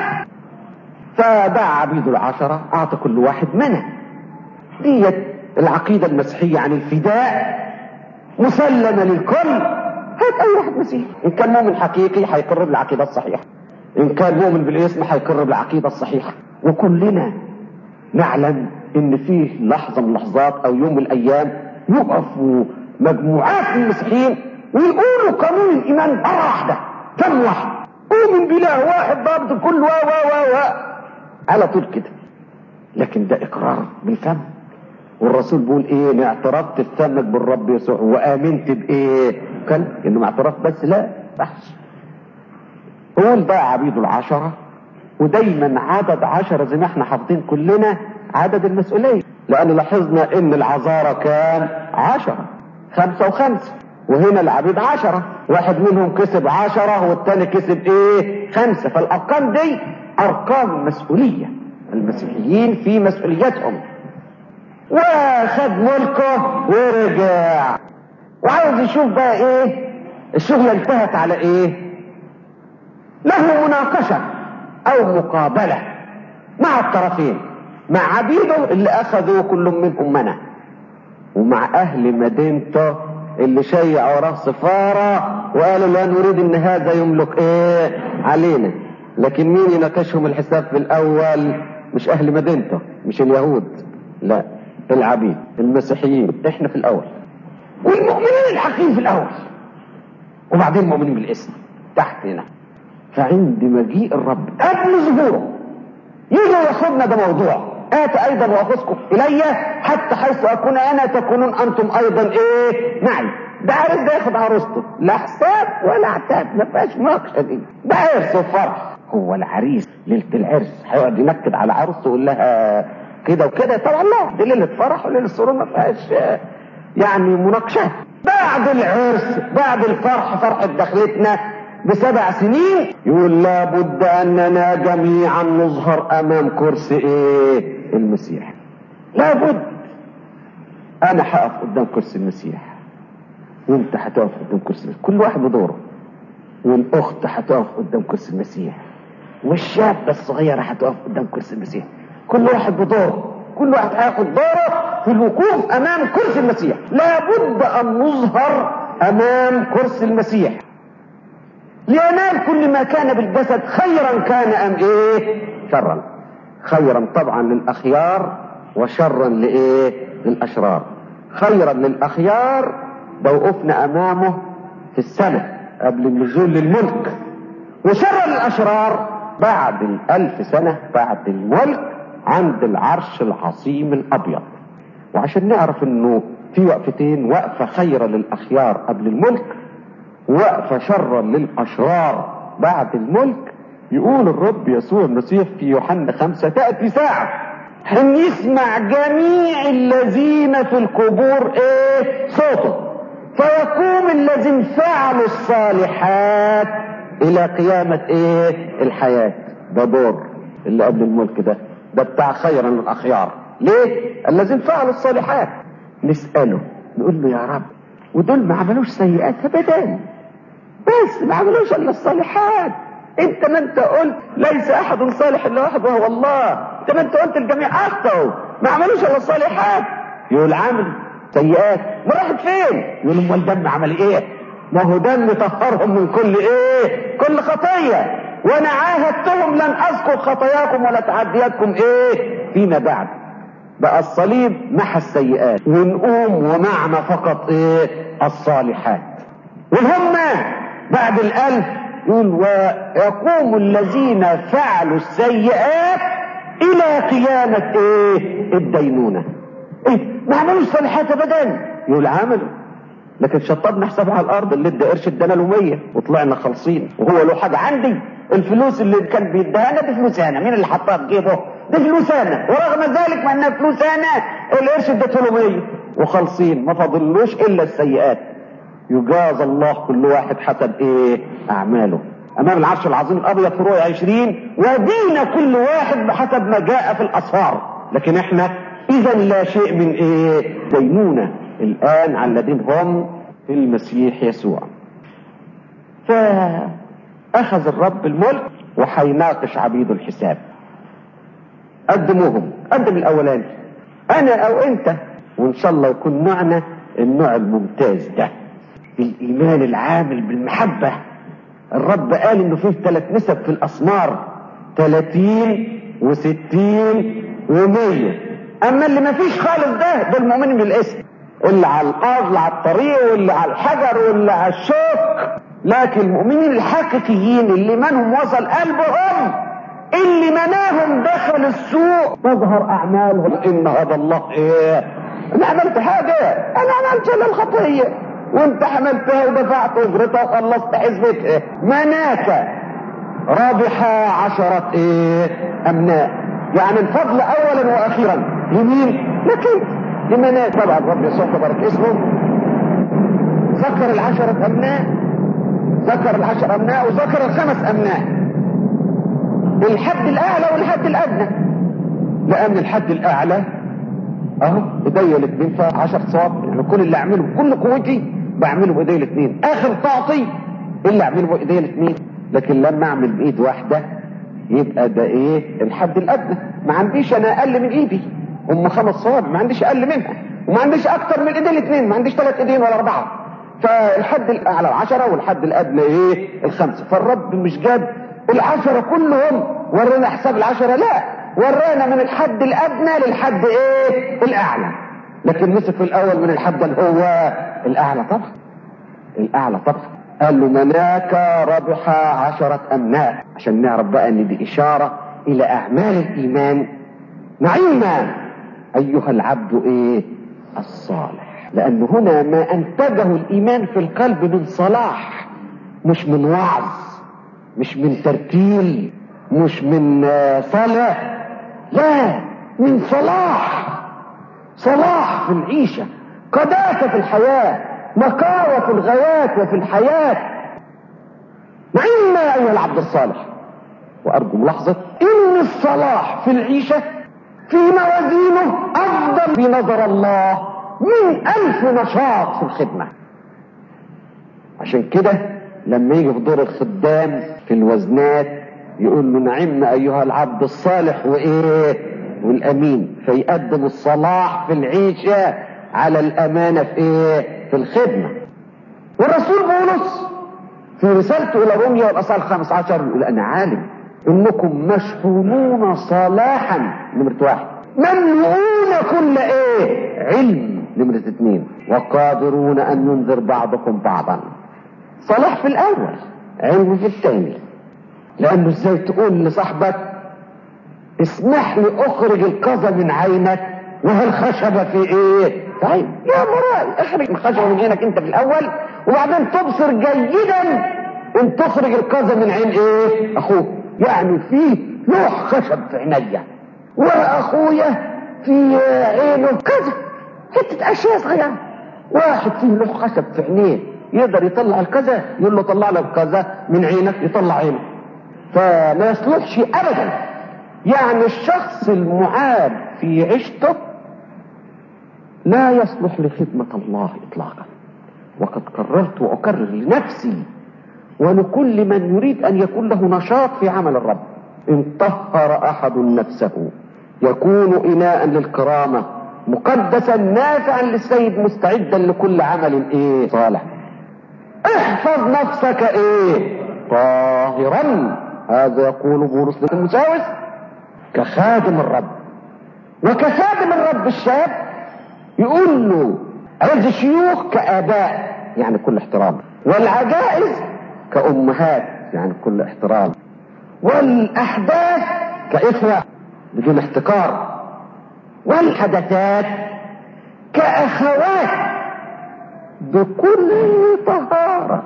فدعا عبيد العشره اعطى كل واحد منها ديت العقيده المسيحيه عن الفداء مسلمه للكل هات اي واحد مسيحي ان كان مؤمن حقيقي هيقر بالعقيده الصحيحه ان كان مؤمن بالاسم هيقر بالعقيده الصحيحه وكلنا نعلم ان فيه لحظه من اللحظات او يوم من الايام يقفوا مجموعات من المسيحيين ويقولوا قانون الايمان مره واحده كم واحد اؤمن باله واحد ضابط كل و و و و على طول كده لكن ده اقرار بالفم والرسول بيقول ايه انا اعترفت بفمك بالرب يسوع وامنت بايه كان انه ما اعترف بس لا بحث قول بقى عبيد العشرة ودايما عدد عشرة زي ما احنا حافظين كلنا عدد المسؤولية لان لاحظنا ان العذارة كان عشرة خمسة وخمسة وهنا العبيد عشرة واحد منهم كسب عشرة والتاني كسب ايه خمسة فالارقام دي ارقام مسؤولية المسيحيين في مسؤوليتهم واخد ملكه ورجع وعاوز يشوف بقى ايه الشغلة انتهت على ايه له مناقشة او مقابلة مع الطرفين مع عبيده اللي اخذوا كل منهم منع ومع اهل مدينته اللي شيع وراه سفارة وقالوا لا نريد ان هذا يملك ايه علينا لكن مين يناقشهم الحساب في الاول مش اهل مدينته مش اليهود لا العبيد المسيحيين احنا في الاول والمؤمنين الحقيقيين في الاول وبعدين المؤمنين بالاسم تحت هنا فعند مجيء الرب قبل ظهوره يجي ياخذنا ده موضوع آت أيضا وأخذكم إلي حتى حيث أكون أنا تكونون أنتم أيضا إيه معي ده عرس ده ياخد عروسته لا حساب ولا عتاب ما فيهاش مناقشة دي ده عرس وفرح هو العريس ليلة العرس هيقعد ينكد على عروسته ويقول لها كده وكده طبعا لا دي ليلة فرح وليلة سرور ما فيهاش يعني مناقشات بعد العرس بعد الفرح فرحة دخلتنا بسبع سنين يقول لابد اننا جميعا نظهر امام كرسي ايه المسيح لابد انا هقف قدام كرسي المسيح وانت هتقف قدام كرسي المسيح كل واحد بدوره والاخت هتقف قدام كرسي المسيح والشابة الصغيرة هتقف قدام كرسي المسيح كل واحد بدوره كل واحد هياخد دوره في الوقوف امام كرسي المسيح لابد ان نظهر امام كرسي المسيح لينال كل ما كان بالجسد خيرا كان ام ايه شرا خيرا طبعا للاخيار وشرا لايه للاشرار خيرا للاخيار ده وقفنا امامه في السماء قبل النزول للملك وشرا للاشرار بعد الالف سنة بعد الملك عند العرش العظيم الابيض وعشان نعرف انه في وقفتين وقفة خيرة للاخيار قبل الملك وقفة شرا للأشرار بعد الملك يقول الرب يسوع المسيح في يوحنا خمسة تأتي ساعة حين يسمع جميع الذين في القبور ايه صوته فيقوم الذين فعلوا الصالحات الى قيامة ايه الحياة ده دور اللي قبل الملك ده ده بتاع خيرا للأخيار ليه الذين فعلوا الصالحات نسأله نقول له يا رب ودول ما عملوش سيئات ابدا بس ما عملوش الا الصالحات انت ما انت قلت ليس احد صالح الا واحد وهو الله انت ما انت قلت الجميع اخطأوا ما عملوش الا الصالحات يقول عمل سيئات ما راحت فين يقول امال دم عمل ايه ما هو دم طهرهم من كل ايه كل خطيه وانا عاهدتهم لن اذكر خطاياكم ولا تعدياتكم ايه فيما بعد بقى الصليب محى السيئات ونقوم ومعنا فقط ايه الصالحات والهم بعد الالف يقول ويقوم الذين فعلوا السيئات الى قيامة ايه الدينونة ايه ما عملوش صالحات ابدا يقول عملوا لكن شطبنا حسابها على الارض اللي ادى قرش ادانا له 100 وطلعنا خالصين وهو له حاجه عندي الفلوس اللي كان بيديها لنا دي فلوس انا مين اللي حطها في جيبه دي فلوس انا ورغم ذلك مع انها فلوس انا القرش اديته له 100 وخالصين ما فاضلوش الا السيئات يجاز الله كل واحد حسب ايه اعماله امام العرش العظيم الابيض في رؤيا 20 ودين كل واحد بحسب ما جاء في الاسفار لكن احنا اذا لا شيء من ايه دينونه الان على الذين هم في المسيح يسوع فاخذ الرب الملك وحيناقش عبيد الحساب قدموهم قدم الاولاني انا او انت وان شاء الله يكون نوعنا النوع الممتاز ده الايمان العامل بالمحبه الرب قال انه فيه ثلاث نسب في الاسمار 30 و60 و100 اما اللي ما فيش خالص ده ده المؤمنين بالاسم اللي على الارض اللي على الطريق واللي على الحجر واللي على الشوك لكن المؤمنين الحقيقيين اللي منهم وصل قلبهم اللي مناهم دخل السوق تظهر اعمالهم ان هذا الله ايه انا عملت حاجه انا عملت الا الخطيه وانت حملتها ودفعت اجرتها وخلصت حسبتها مناك رابح عشرة ايه امناء يعني الفضل اولا واخيرا لمين لكن لمناك طبعا رب يسوع تبارك اسمه ذكر العشرة امناء ذكر العشر امناء وذكر الخمس امناء الحد الاعلى والحد الادنى لان الحد الاعلى اهو ايديا الاثنين فيها 10 صواب يعني كل اللي اعمله بكل قوتي بعمله بايديا الاثنين اخر طاقتي اللي اعمله بايديا الاثنين لكن لما اعمل بايد واحده يبقى ده ايه الحد الادنى ما عنديش انا اقل من ايدي هم خمس صوابع ما عنديش اقل منها وما عنديش اكتر من ايدين الاثنين ما عنديش ثلاث ايدين ولا اربعه فالحد الاعلى العشره والحد الادنى ايه الخمسه فالرب مش جاب العشره كلهم ورانا حساب العشره لا ورانا من الحد الادنى للحد ايه الاعلى لكن مسك في الاول من الحد اللي هو الاعلى طبعا الاعلى طبعا قال له مناك ربح عشرة امناء عشان نعرف بقى ان دي اشارة الى اعمال الايمان نعيما ايها العبد ايه الصالح لان هنا ما انتجه الايمان في القلب من صلاح مش من وعظ مش من ترتيل مش من صلاح لا من صلاح صلاح في العيشة قداسة في الحياة نقاوة في الغايات وفي الحياة نعم أيها العبد الصالح وأرجو ملاحظة إن الصلاح في العيشة في موازينه أفضل في نظر الله من ألف نشاط في الخدمة عشان كده لما يجي في دور الخدام في الوزنات يقول له نعمنا أيها العبد الصالح وإيه والامين فيقدم الصلاح في العيشة على الامانة في ايه في الخدمة والرسول بولس في رسالته الى روميا والاصحاح الخامس عشر يقول انا عالم انكم مشحونون صلاحا نمرة واحد مملؤون كل ايه علم نمرة اثنين وقادرون ان ينذر بعضكم بعضا صلاح في الاول علم في الثاني لانه ازاي تقول لصاحبك اسمح لي اخرج القذى من عينك وهالخشبة في ايه طيب يا مرائي اخرج الخشبة من عينك انت في الاول وبعدين تبصر جيدا ان تخرج القذى من عين ايه اخوك يعني فيه لوح خشب في عينيا واخويا في عينه كذا حتة اشياء صغيرة واحد فيه لوح خشب في عينيه يقدر يطلع الكذا يقول له طلع لك كذا من عينك يطلع عينه فما يصلحش ابدا يعني الشخص المعاد في عيشته لا يصلح لخدمة الله إطلاقا وقد قررت وأكرر لنفسي ولكل من يريد أن يكون له نشاط في عمل الرب إن طهر أحد نفسه يكون إناء للكرامة مقدسا نافعا للسيد مستعدا لكل عمل ايه صالح احفظ نفسك ايه طاهرا هذا يقول بولس لتيموثاوس كخادم الرب وكخادم الرب الشاب يقول له عز الشيوخ كآباء يعني كل احترام والعجائز كأمهات يعني كل احترام والأحداث كإخوة بدون احتكار والحدثات كأخوات بكل طهارة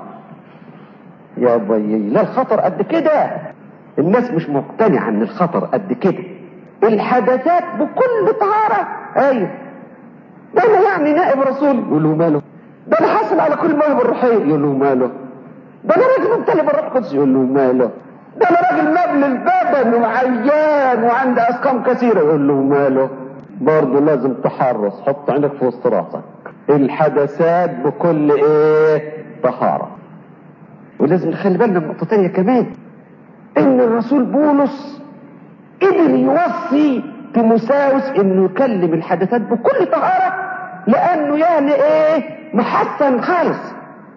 يا بيي لا الخطر قد كده الناس مش مقتنعة ان الخطر قد كده الحدثات بكل طهارة ايوه ده انا يعني نائب رسول يقول له ماله ده انا حاصل على كل المواهب الروحية يقول له ماله ده انا راجل ممتلئ بالروح القدس يقول له ماله ده انا راجل مبل البدن وعيان وعندي اسقام كثيرة يقول له ماله برضه لازم تحرص حط عينك في وسط راسك الحدثات بكل ايه طهارة ولازم نخلي بالنا من نقطة تانية كمان ان الرسول بولس قدر يوصي تيموساوس انه يكلم الحدثات بكل طهارة لانه يعني ايه محسن خالص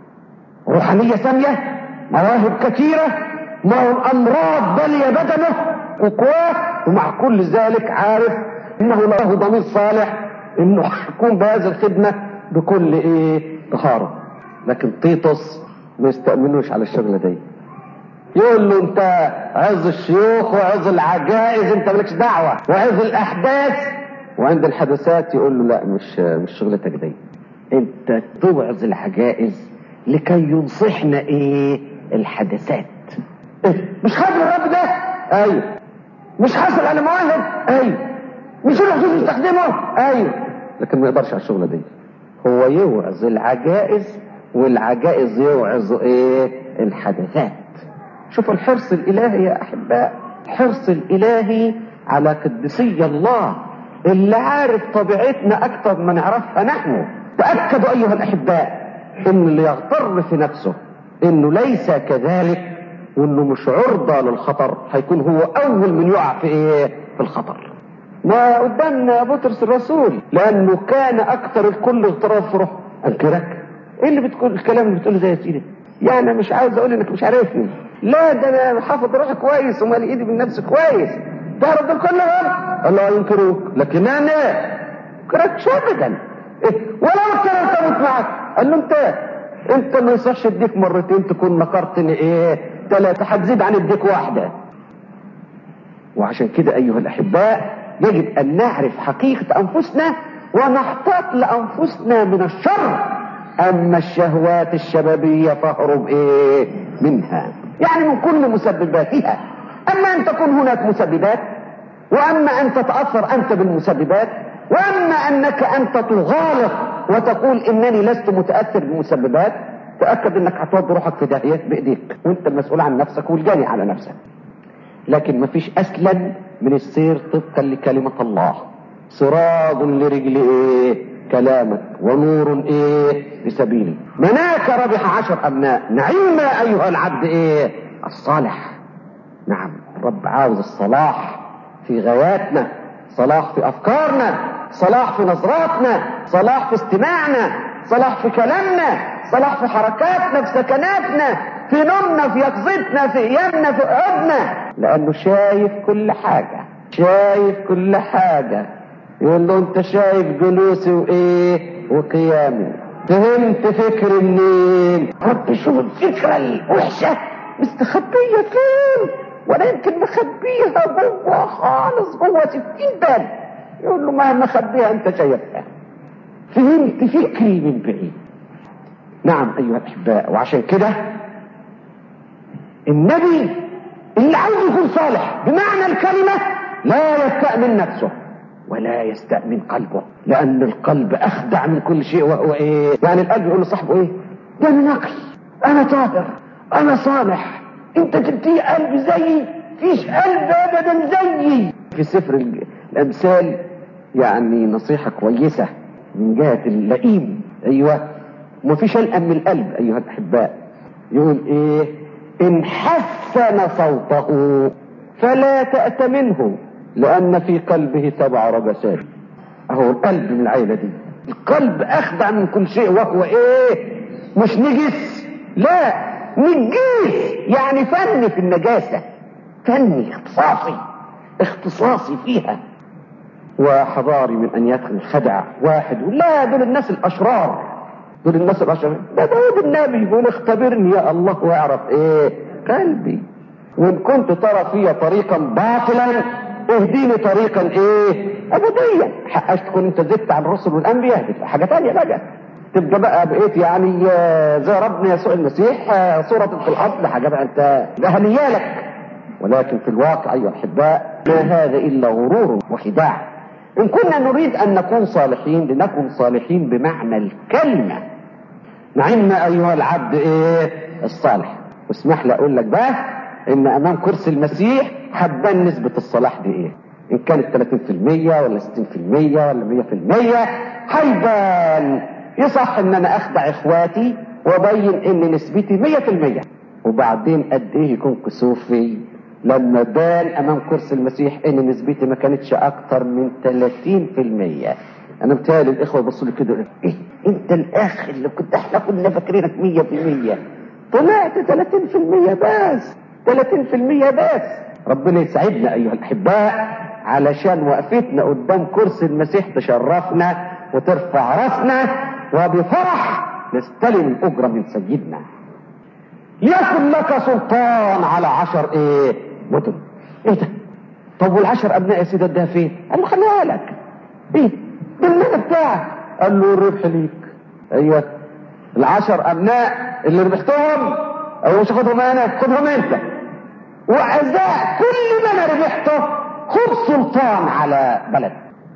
روحانية سامية مواهب كثيرة معه الامراض بلي بدنه وقواه ومع كل ذلك عارف انه له ضمير صالح انه يقوم بهذه الخدمة بكل ايه طهارة لكن تيتوس ما يستأمنوش على الشغلة دي يقول له انت عز الشيوخ وعز العجائز انت مالكش دعوة وعز الاحداث وعند الحدثات يقول له لا مش مش شغلتك دي انت توعظ العجائز لكي ينصحنا ايه الحدثات إيه؟ مش خادم الرب ده ايوه مش حاصل على مواهب ايوه مش الرسول يستخدمه ايوه لكن ما يقدرش على الشغله دي هو يوعظ العجائز والعجائز يوعظ ايه الحدثات شوفوا الحرص الالهي يا احباء الحرص الالهي على قدسي الله اللي عارف طبيعتنا اكثر ما نعرفها نحن تاكدوا ايها الاحباء ان اللي يغتر في نفسه انه ليس كذلك وانه مش عرضة للخطر هيكون هو اول من يقع في ايه في الخطر ما قدامنا بطرس الرسول لانه كان اكثر الكل اغترار في روحه انكرك ايه اللي بتقول الكلام اللي بتقوله ده يا سيدي يعني مش عاوز اقول انك مش عارفني لا ده انا حافظ روحي كويس ومال ايدي من نفسي كويس تعرف دول كلهم الله ينكروك لكن انا انكركش ابدا إيه؟ ولو كان تموت معك قال له انت انت ما يصحش اديك مرتين تكون نكرتني ايه ثلاثة هتزيد عن اديك واحدة وعشان كده ايها الاحباء يجب ان نعرف حقيقة انفسنا ونحتاط لانفسنا من الشر اما الشهوات الشبابية فاهرب ايه منها يعني من كل مسبباتها اما ان تكون هناك مسببات واما ان تتأثر انت بالمسببات واما انك انت تغالط وتقول انني لست متأثر بالمسببات تأكد انك هتودي روحك في داهية بايديك وانت المسؤول عن نفسك والجاني على نفسك لكن مفيش اسلم من السير طبقا لكلمة الله سراج لرجل ايه كلامك ونور ايه لسبيلي مناك ربح عشر ابناء نعيم ايها العبد ايه الصالح نعم الرب عاوز الصلاح في غاياتنا صلاح في افكارنا صلاح في نظراتنا صلاح في استماعنا صلاح في كلامنا صلاح في حركاتنا في سكناتنا في نومنا في يقظتنا في ايامنا في قعودنا لانه شايف كل حاجة شايف كل حاجة يقول له انت شايف جلوسي وايه وقيامي فهمت فكري منين رب شوف الفكرة الوحشة مستخبية فين ولا يمكن مخبيها جوه خالص جوه ستين باب يقول له ما مخبيها انت شايفها فهمت فكري من بعيد نعم ايها الاحباء وعشان كده النبي اللي عاوز يكون صالح بمعنى الكلمة لا يستأمن نفسه ولا يستأمن قلبه لأن القلب أخدع من كل شيء وهو إيه يعني القلب يقول لصاحبه إيه ده من نقي أنا طاهر أنا صالح أنت تبتيه قلب زيي فيش قلب أبدا زيي في سفر الأمثال يعني نصيحة كويسة من جهة اللئيم أيوة ومفيش ألأم من القلب أيها الأحباء يقول إيه إن حسن صوته فلا تأت منه لأن في قلبه سبع رجسات اهو القلب من العيلة دي القلب اخدع من كل شيء وهو ايه مش نجس لا نجيس يعني فن في النجاسة فني اختصاصي اختصاصي فيها وحضاري من ان يدخل خدع واحد يقول لا دول الناس الاشرار دول الناس الاشرار ده داود النبي يقول اختبرني يا الله واعرف ايه قلبي وان كنت ترى في طريقا باطلا اهديني طريقا ايه ابديا حقاش تكون انت زدت عن الرسل والانبياء تبقى حاجه ثانيه بقى تبقى بقى بقيت يعني زي ربنا يسوع المسيح صورة في الارض حاجه بقى انت ده هنيالك ولكن في الواقع ايها الاحباء ما هذا الا غرور وخداع ان كنا نريد ان نكون صالحين لنكن صالحين بمعنى الكلمه نعم ايها العبد ايه الصالح واسمح لي اقول لك بقى ان امام كرسي المسيح حبان نسبة الصلاح دي ايه ان كانت 30% ولا 60% ولا 100% هيبان يصح ان انا اخدع اخواتي وابين ان نسبتي 100% وبعدين قد ايه يكون كسوفي لما بان امام كرسي المسيح ان نسبتي ما كانتش اكتر من 30% انا متهيألي الاخوه بصوا لي كده ايه انت الاخ اللي كنت احنا كنا فاكرينك 100% طلعت 30% بس 30% بس ربنا يسعدنا ايها الاحباء علشان وقفتنا قدام كرسي المسيح تشرفنا وترفع راسنا وبفرح نستلم الاجره من سيدنا يكن لك سلطان على عشر ايه مدن ايه ده طب والعشر ابناء يا سيدي اديها فين قال له خليها لك ايه ده المال بتاعك قال له الربح ليك ايوه العشر ابناء اللي ربحتهم او مش خدهم انا خدهم انت وعزاء كل ما انا ربحته خد سلطان على بلد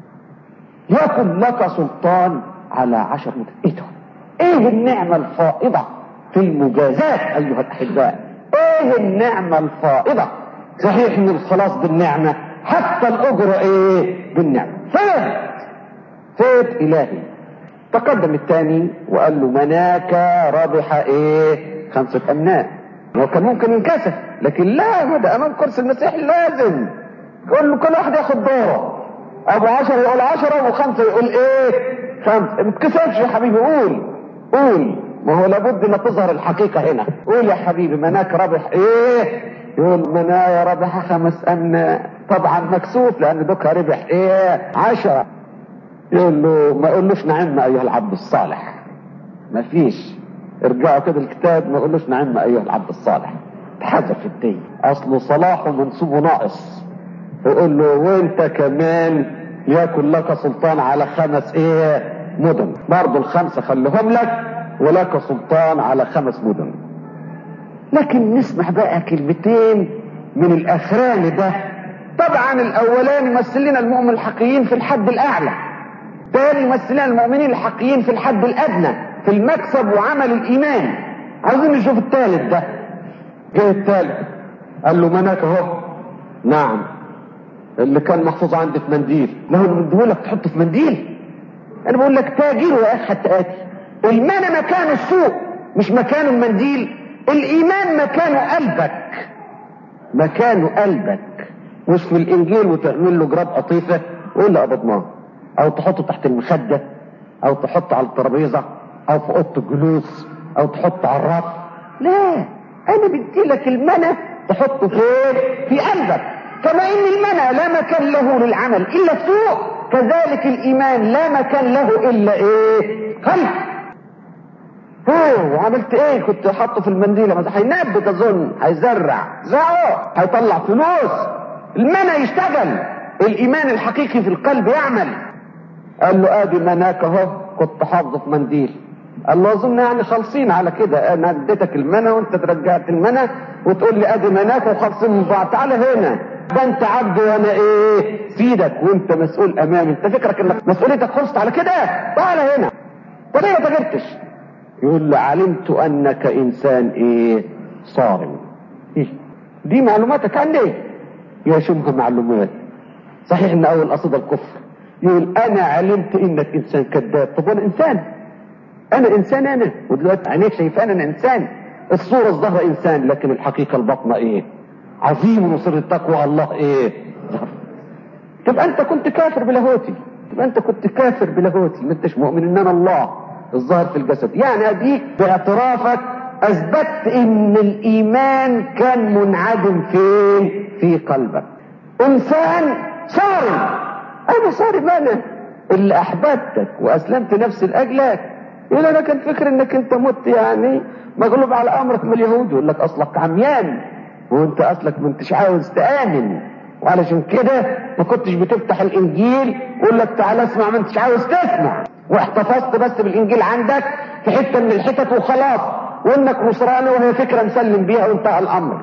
يكن لك سلطان على عشر مدن ايه ده ايه النعمة الفائضة في المجازات ايها الاحباء ايه النعمة الفائضة صحيح ان الخلاص بالنعمة حتى الاجر ايه بالنعمة فين فين الهي تقدم الثاني وقال له مناك ربح ايه خمسة امناء هو كان ممكن ينكسف لكن لا ده امام كرسي المسيح لازم يقول له كل واحد ياخد دوره ابو عشرة يقول عشرة وابو خمسة يقول ايه خمسة ما تكسفش يا حبيبي قول قول ما هو لابد ان تظهر الحقيقة هنا قول يا حبيبي مناك ربح ايه يقول منايا ربح خمس امناء طبعا مكسوف لان دوكها ربح ايه عشرة يقول له ما يقولوش نعم ايها العبد الصالح ما فيش ارجعوا كده الكتاب ما يقولوش نعم ايها العبد الصالح اتحذف الدين اصله صلاحه منصوبه ناقص يقول له وانت كمان يكن لك سلطان على خمس ايه مدن برضه الخمسه خليهم لك ولك سلطان على خمس مدن لكن نسمع بقى كلمتين من الاخراني ده طبعا الاولاني يمثل لنا المؤمن الحقيقيين في الحد الاعلى تاني يمثل لنا المؤمنين الحقيقيين في الحد الادنى في المكسب وعمل الايمان عايزين نشوف الثالث ده جه الثالث قال له مناك اهو نعم اللي كان محفوظ عندي في منديل له مديهولك تحطه في منديل انا بقول لك تاجر يا اخي حتى اتي المنى مكان السوق مش مكانه المنديل الايمان مكانه قلبك مكانه قلبك مش في الانجيل وتعمل له جراب قطيفه وقول له قبضناه او تحطه تحت المخده او تحطه على الترابيزه او في اوضه الجلوس او تحطه على الرف لا انا بدي لك المنى تحطه فين في قلبك كما ان المنى لا مكان له للعمل الا السوق كذلك الايمان لا مكان له الا ايه قلب هو وعملت ايه كنت حاطه في المنديل ما هينبت اظن هيزرع زرعه هيطلع فلوس المنى يشتغل الايمان الحقيقي في القلب يعمل قال له ادي مناك اهو كنت حافظه في منديل قال له اظن يعني خالصين على كده انا اديتك المنى وانت رجعت المنى وتقول لي ادي مناك وخالصين من بعض تعالى هنا ده انت عبد وانا ايه سيدك وانت مسؤول امامي انت فكرك انك مسؤوليتك خلصت على كده تعالى هنا طب ليه ما جبتش يقول له علمت انك انسان ايه صارم إيه؟ دي معلوماتك عن ايه يا شبه معلومات صحيح ان اول قصيده الكفر يقول انا علمت انك انسان كذاب طب انا انسان انا انسان انا ودلوقتي عينيك شايفان انا انسان الصورة الظاهرة انسان لكن الحقيقة البطنة ايه عظيم وسر التقوى الله ايه تبقى انت كنت كافر بلاهوتي تبقى انت كنت كافر بلاهوتي ما انتش مؤمن ان انا الله الظاهر في الجسد يعني اديك باعترافك اثبتت ان الايمان كان منعدم فين في قلبك انسان صارم انا صارم انا اللي احببتك واسلمت نفسي لاجلك يقول انا كان فكر انك انت مت يعني مغلوب على امرك من اليهود يقول لك اصلك عميان وانت اصلك ما انتش عاوز تامن وعلشان كده ما كنتش بتفتح الانجيل يقول لك تعالى اسمع ما انتش عاوز تسمع واحتفظت بس بالانجيل عندك في حته من الحتت وخلاص وانك نصراني وهي فكره مسلم بيها وانتهى الامر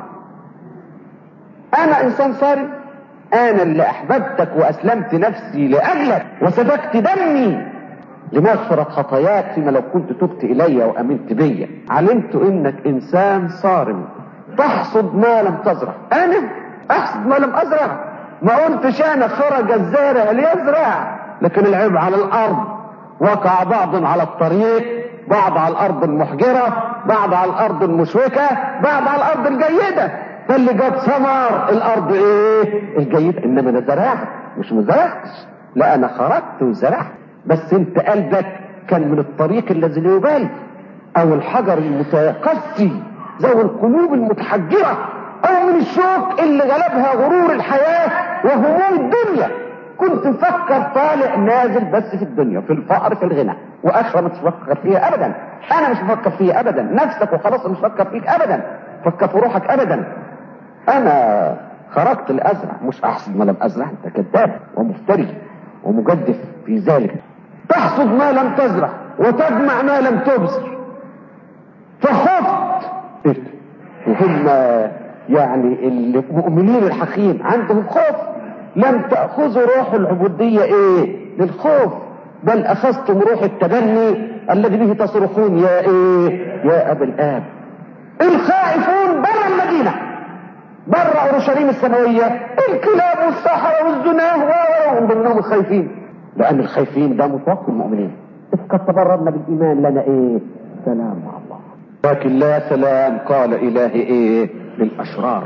انا انسان صارم انا اللي احببتك واسلمت نفسي لاجلك وسفكت دمي لمغفرة خطاياك فيما لو كنت تبت الي وامنت بيا علمت انك انسان صارم تحصد ما لم تزرع انا احصد ما لم ازرع ما قلتش انا خرج الزارع ليزرع لكن العيب على الارض وقع بعض على الطريق بعض على الارض المحجرة بعض على الارض المشوكة بعض على الارض الجيدة فاللي جاب ثمر الارض ايه الجيدة انما انا زرعت مش مزرعتش لا انا خرجت وزرعت بس انت قلبك كان من الطريق الذي لا يبالي او الحجر المتقسي ذوي القلوب المتحجرة او من الشوك اللي غلبها غرور الحياة وهموم الدنيا كنت مفكر طالع نازل بس في الدنيا في الفقر في الغنى واخرى مش مفكر فيها ابدا انا مش مفكر فيها ابدا نفسك وخلاص مش مفكر فيك ابدا فكر في روحك ابدا انا خرجت لازرع مش احصد ما لم ازرع انت كذاب ومفتري ومجدف في ذلك تحصد ما لم تزرع وتجمع ما لم تبذر فخفت وهم يعني المؤمنين الحقيقيين عندهم خوف لم تأخذوا روح العبودية ايه للخوف بل اخذتم روح التبني الذي به تصرخون يا ايه يا ابا الاب الخائفون برا المدينة برا اورشليم السماوية الكلاب والسحرة والزناه وهم ضمنهم الخايفين لان الخايفين ده متوقع المؤمنين إذ قد تبررنا بالايمان لنا ايه سلام مع الله لكن لا سلام قال الهي ايه للاشرار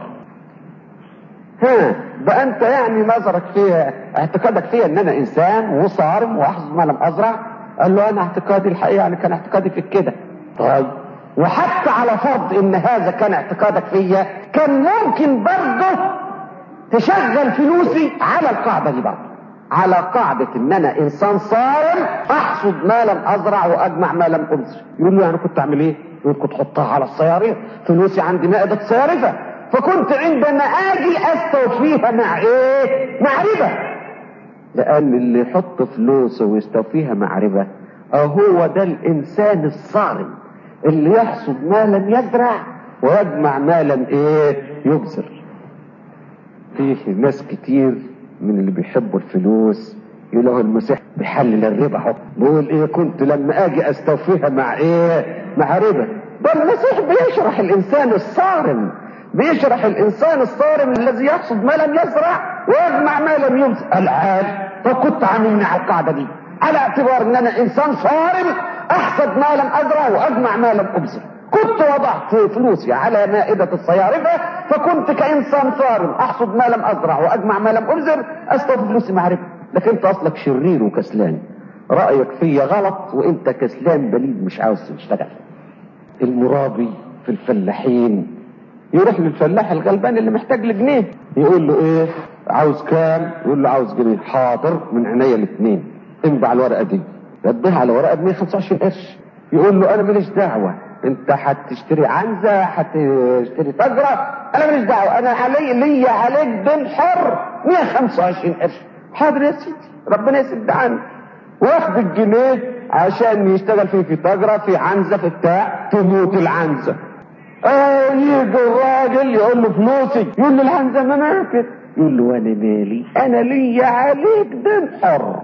ها بقى انت يعني نظرك فيها اعتقادك فيها ان انا انسان وصارم واحفظ ما لم ازرع قال له انا اعتقادي الحقيقه يعني كان اعتقادي في كده طيب وحتى على فرض ان هذا كان اعتقادك فيا كان ممكن برضه تشغل فلوسي على القاعده دي برضه على قاعدة ان انا انسان صارم احصد ما لم ازرع واجمع ما لم ابذر يقول له يعني كنت اعمل ايه يقول كنت احطها على الصيارية فلوسي عندي مائدة صيارفة فكنت عندما اجي استوفيها مع ايه مع ربا لان اللي يحط فلوسه ويستوفيها مع ربا هو ده الانسان الصارم اللي يحصد ما لم يزرع ويجمع ما لم ايه يبذر فيه ناس كتير من اللي بيحبوا الفلوس يقولوا المسيح بيحلل الربا اهو بيقول ايه كنت لما اجي استوفيها مع ايه مع ربا ده المسيح بيشرح الانسان الصارم بيشرح الانسان الصارم الذي يحصد ما لم يزرع ويجمع ما لم يبذر العاد فكنت عاملني على القاعده دي على اعتبار ان انا انسان صارم احصد ما لم ازرع واجمع ما لم ابذر كنت وضعت فلوسي على مائدة الصيارفة فكنت كإنسان صارم أحصد ما لم أزرع وأجمع ما لم أبذر أستوفي فلوسي معرفة لكن أنت أصلك شرير وكسلان رأيك فيا غلط وأنت كسلان بليد مش عاوز تشتغل المرابي في الفلاحين يروح للفلاح الغلبان اللي محتاج لجنيه يقول له ايه عاوز كام يقول له عاوز جنيه حاضر من عينيا الاثنين امضي على الورقه دي ردها على ورقه ب 125 قرش يقول له انا ماليش دعوه انت هتشتري عنزه هتشتري تجره انا ماليش دعوه انا علي ليا عليك دين حر 125 قرش حاضر يا سيدي ربنا يسد عني واخد الجنيه عشان يشتغل فيه في تجره في عنزه في بتاع تموت العنزه اه يجي الراجل يقول له فلوسي يقول له العنزه ما ماتت يقول له وانا مالي انا ليا عليك دين حر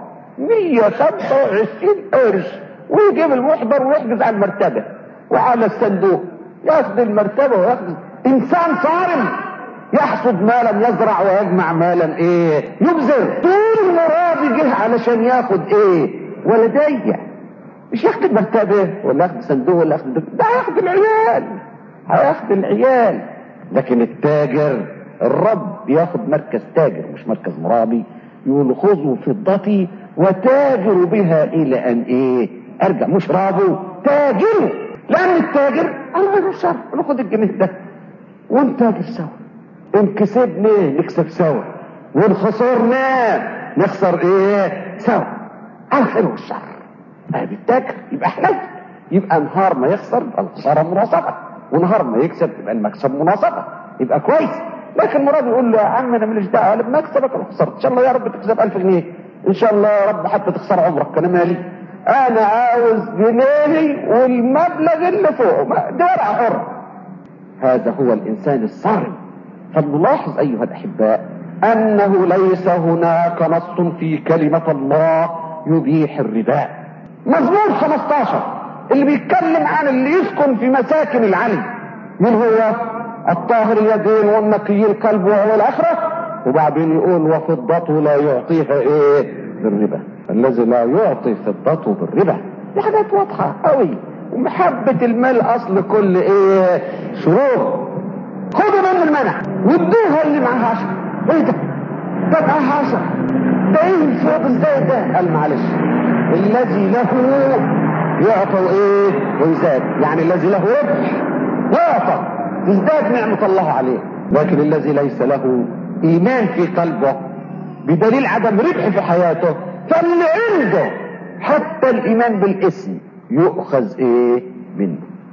125 قرش ويجيب المحضر ويحجز على المرتبه وعلى الصندوق ياخد المرتبه وياخد انسان صارم يحصد ما لم يزرع ويجمع ما لم ايه يبذر طول مراد جه علشان ياخد ايه ولدية مش ياخد المرتبه ولا ياخد صندوق ولا ياخد ده هياخد العيال هياخد العيال لكن التاجر الرب ياخد مركز تاجر مش مركز مرابي يقول خذوا فضتي وتاجر بها الى ان ايه ارجع مش رابو تاجر لان التاجر انا غير الشر ناخد الجنيه ده ونتاجر سوا ان كسبنا نكسب سوا وان خسرنا نخسر ايه سوا الخير والشر ادي التاجر يبقى حلال يبقى نهار ما يخسر يبقى الخساره مناصبه ونهار ما يكسب يبقى المكسب مناصبه يبقى كويس لكن مراد يقول له يا عم انا ماليش دعوه لا بمكسبك ولا خسرت ان شاء الله يا رب تكسب 1000 جنيه ان شاء الله يا رب حتى تخسر عمرك انا مالي انا عاوز جنيهي والمبلغ اللي فوقه ده ورقه حر هذا هو الانسان الصارم فلنلاحظ ايها الاحباء انه ليس هناك نص في كلمه الله يبيح الربا مزمور 15 اللي بيتكلم عن اللي يسكن في مساكن العلي من هو الطاهر اليدين والنقي القلب وهو الاخره وبعدين يقول وفضته لا يعطيها ايه بالربا الذي لا يعطي فضته بالربا دي حاجات واضحه قوي ومحبه المال اصل كل ايه شرور خدوا منه المنع وادوها اللي معاها عشرة ايه ده ده معاها عشرة ده ايه الفوق ازاي ده قال معلش الذي له يعطى ايه ويزاد يعني الذي له ربح يعطى تزداد نعمة الله عليه لكن الذي ليس له ايمان في قلبه بدليل عدم ربح في حياته فاللي عنده حتى الايمان بالاسم يؤخذ ايه منه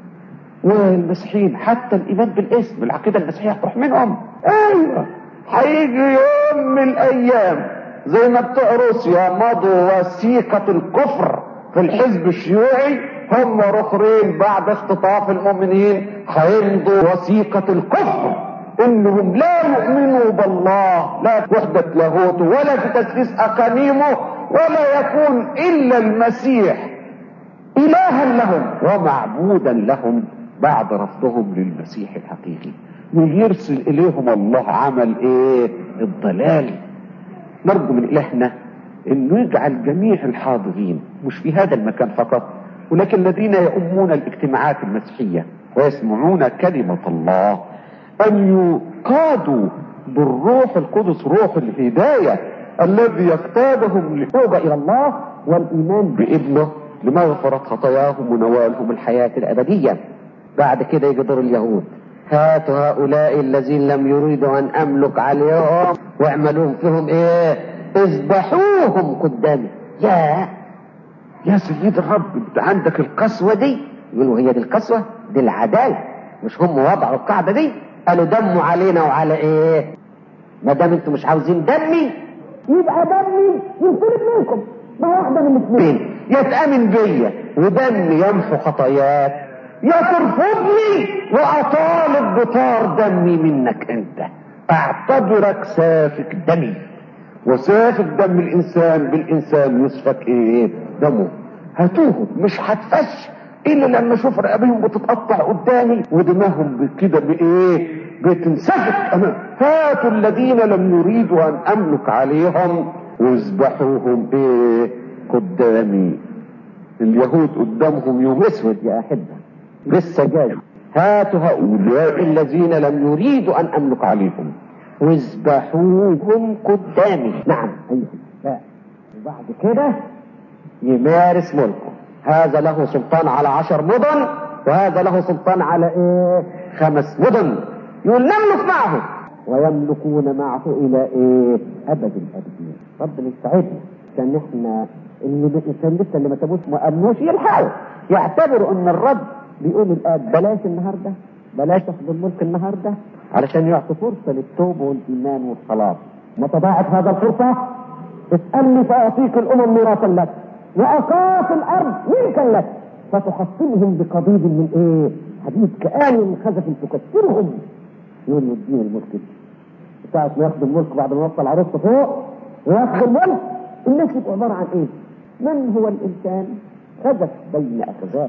والمسيحيين حتى الايمان بالاسم العقيده المسيحيه هتروح منهم ايوه هيجي يوم من الايام زي ما بتوع روسيا مضوا وثيقه الكفر في الحزب الشيوعي هم رخرين بعد اختطاف المؤمنين هيمضوا وثيقه الكفر انهم لا يؤمنوا بالله لا في وحدة لاهوته ولا في تسليس اقانيمه ولا يكون الا المسيح الها لهم ومعبودا لهم بعد رفضهم للمسيح الحقيقي ويرسل اليهم الله عمل ايه الضلال نرجو من الهنا انه يجعل جميع الحاضرين مش في هذا المكان فقط ولكن الذين يؤمون الاجتماعات المسيحيه ويسمعون كلمه الله ان يقادوا بالروح القدس روح الهدايه الذي يقتادهم للتوبه الى الله والايمان بابنه لمغفره خطاياهم ونوالهم الحياه الابديه بعد كده يجي دور اليهود هاتوا هؤلاء الذين لم يريدوا ان املك عليهم واعملوا فيهم ايه اذبحوهم قدامي يا يا سيد الرب انت عندك القسوه دي يقولوا هي دي القسوه دي العداله مش هم وضعوا القاعده دي قالوا دموا علينا وعلى ايه ما دام انتم مش عاوزين دمي يبقى دمي ينطلب منكم ما واحده من الاثنين يا تامن بيا ودمي يمحو خطاياك يا ترفضني واطالب بطار دمي منك انت اعتبرك سافك دمي وسافك دم الانسان بالانسان يسفك ايه دمه هاتوهم مش هتفش الا لما اشوف رقابهم بتتقطع قدامي ودماغهم كده بايه بتنسفك امام هاتوا الذين لم يريدوا ان املك عليهم واذبحوهم ايه قدامي اليهود قدامهم يوم اسود يا احبه لسه جاي هاتوا هؤلاء الذين لم يريدوا ان املك عليهم واذبحوهم قدامي نعم ايها وبعد كده يمارس ملكه هذا له سلطان على عشر مدن وهذا له سلطان على ايه خمس مدن يقول نملك معه ويملكون معه الى ايه ابد الابدين ربنا يساعدنا عشان احنا اللي كان لسه اللي ما تابوش ما امنوش يلحقوا يعتبروا ان الرب بيقول الاب بلاش النهارده بلاش تاخد الملك النهارده علشان يعطي فرصه للتوبه والايمان والخلاص متى ضاعت هذا الفرصه اسالني فاعطيك الامم ميراثا لك واقاف الارض ملكا لك فتحصنهم بقضيب من ايه؟ حديد كآن من خزف تكسرهم يقول له اديني الملك دي ساعة ما ياخد الملك بعد ما يوصل عروسته فوق وياخد الملك الناس يبقوا عبارة عن ايه؟ من هو الانسان؟ خزف بين اخذات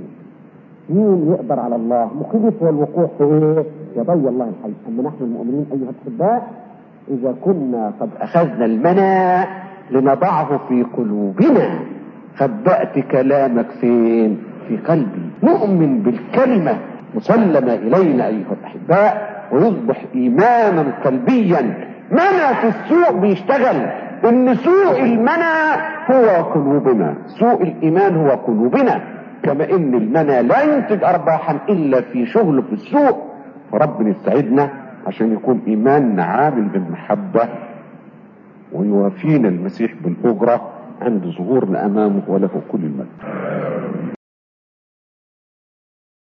مين يقدر على الله؟ مخيف هو الوقوع في ايه؟ يضي الله الحي، اما نحن المؤمنين ايها الاحباء اذا كنا قد اخذنا المنى لنضعه في قلوبنا خبأت كلامك فين؟ في قلبي نؤمن بالكلمة مسلمة إلينا أيها الأحباء ويصبح إيمانا قلبيا منع في السوق بيشتغل ان سوء المنى هو قلوبنا سوء الايمان هو قلوبنا كما ان المنى لا ينتج ارباحا الا في شغل في السوء فربنا يسعدنا عشان يكون ايماننا عامل بالمحبة ويوافينا المسيح بالاجرة عند ظهورنا امامه وله كل المجد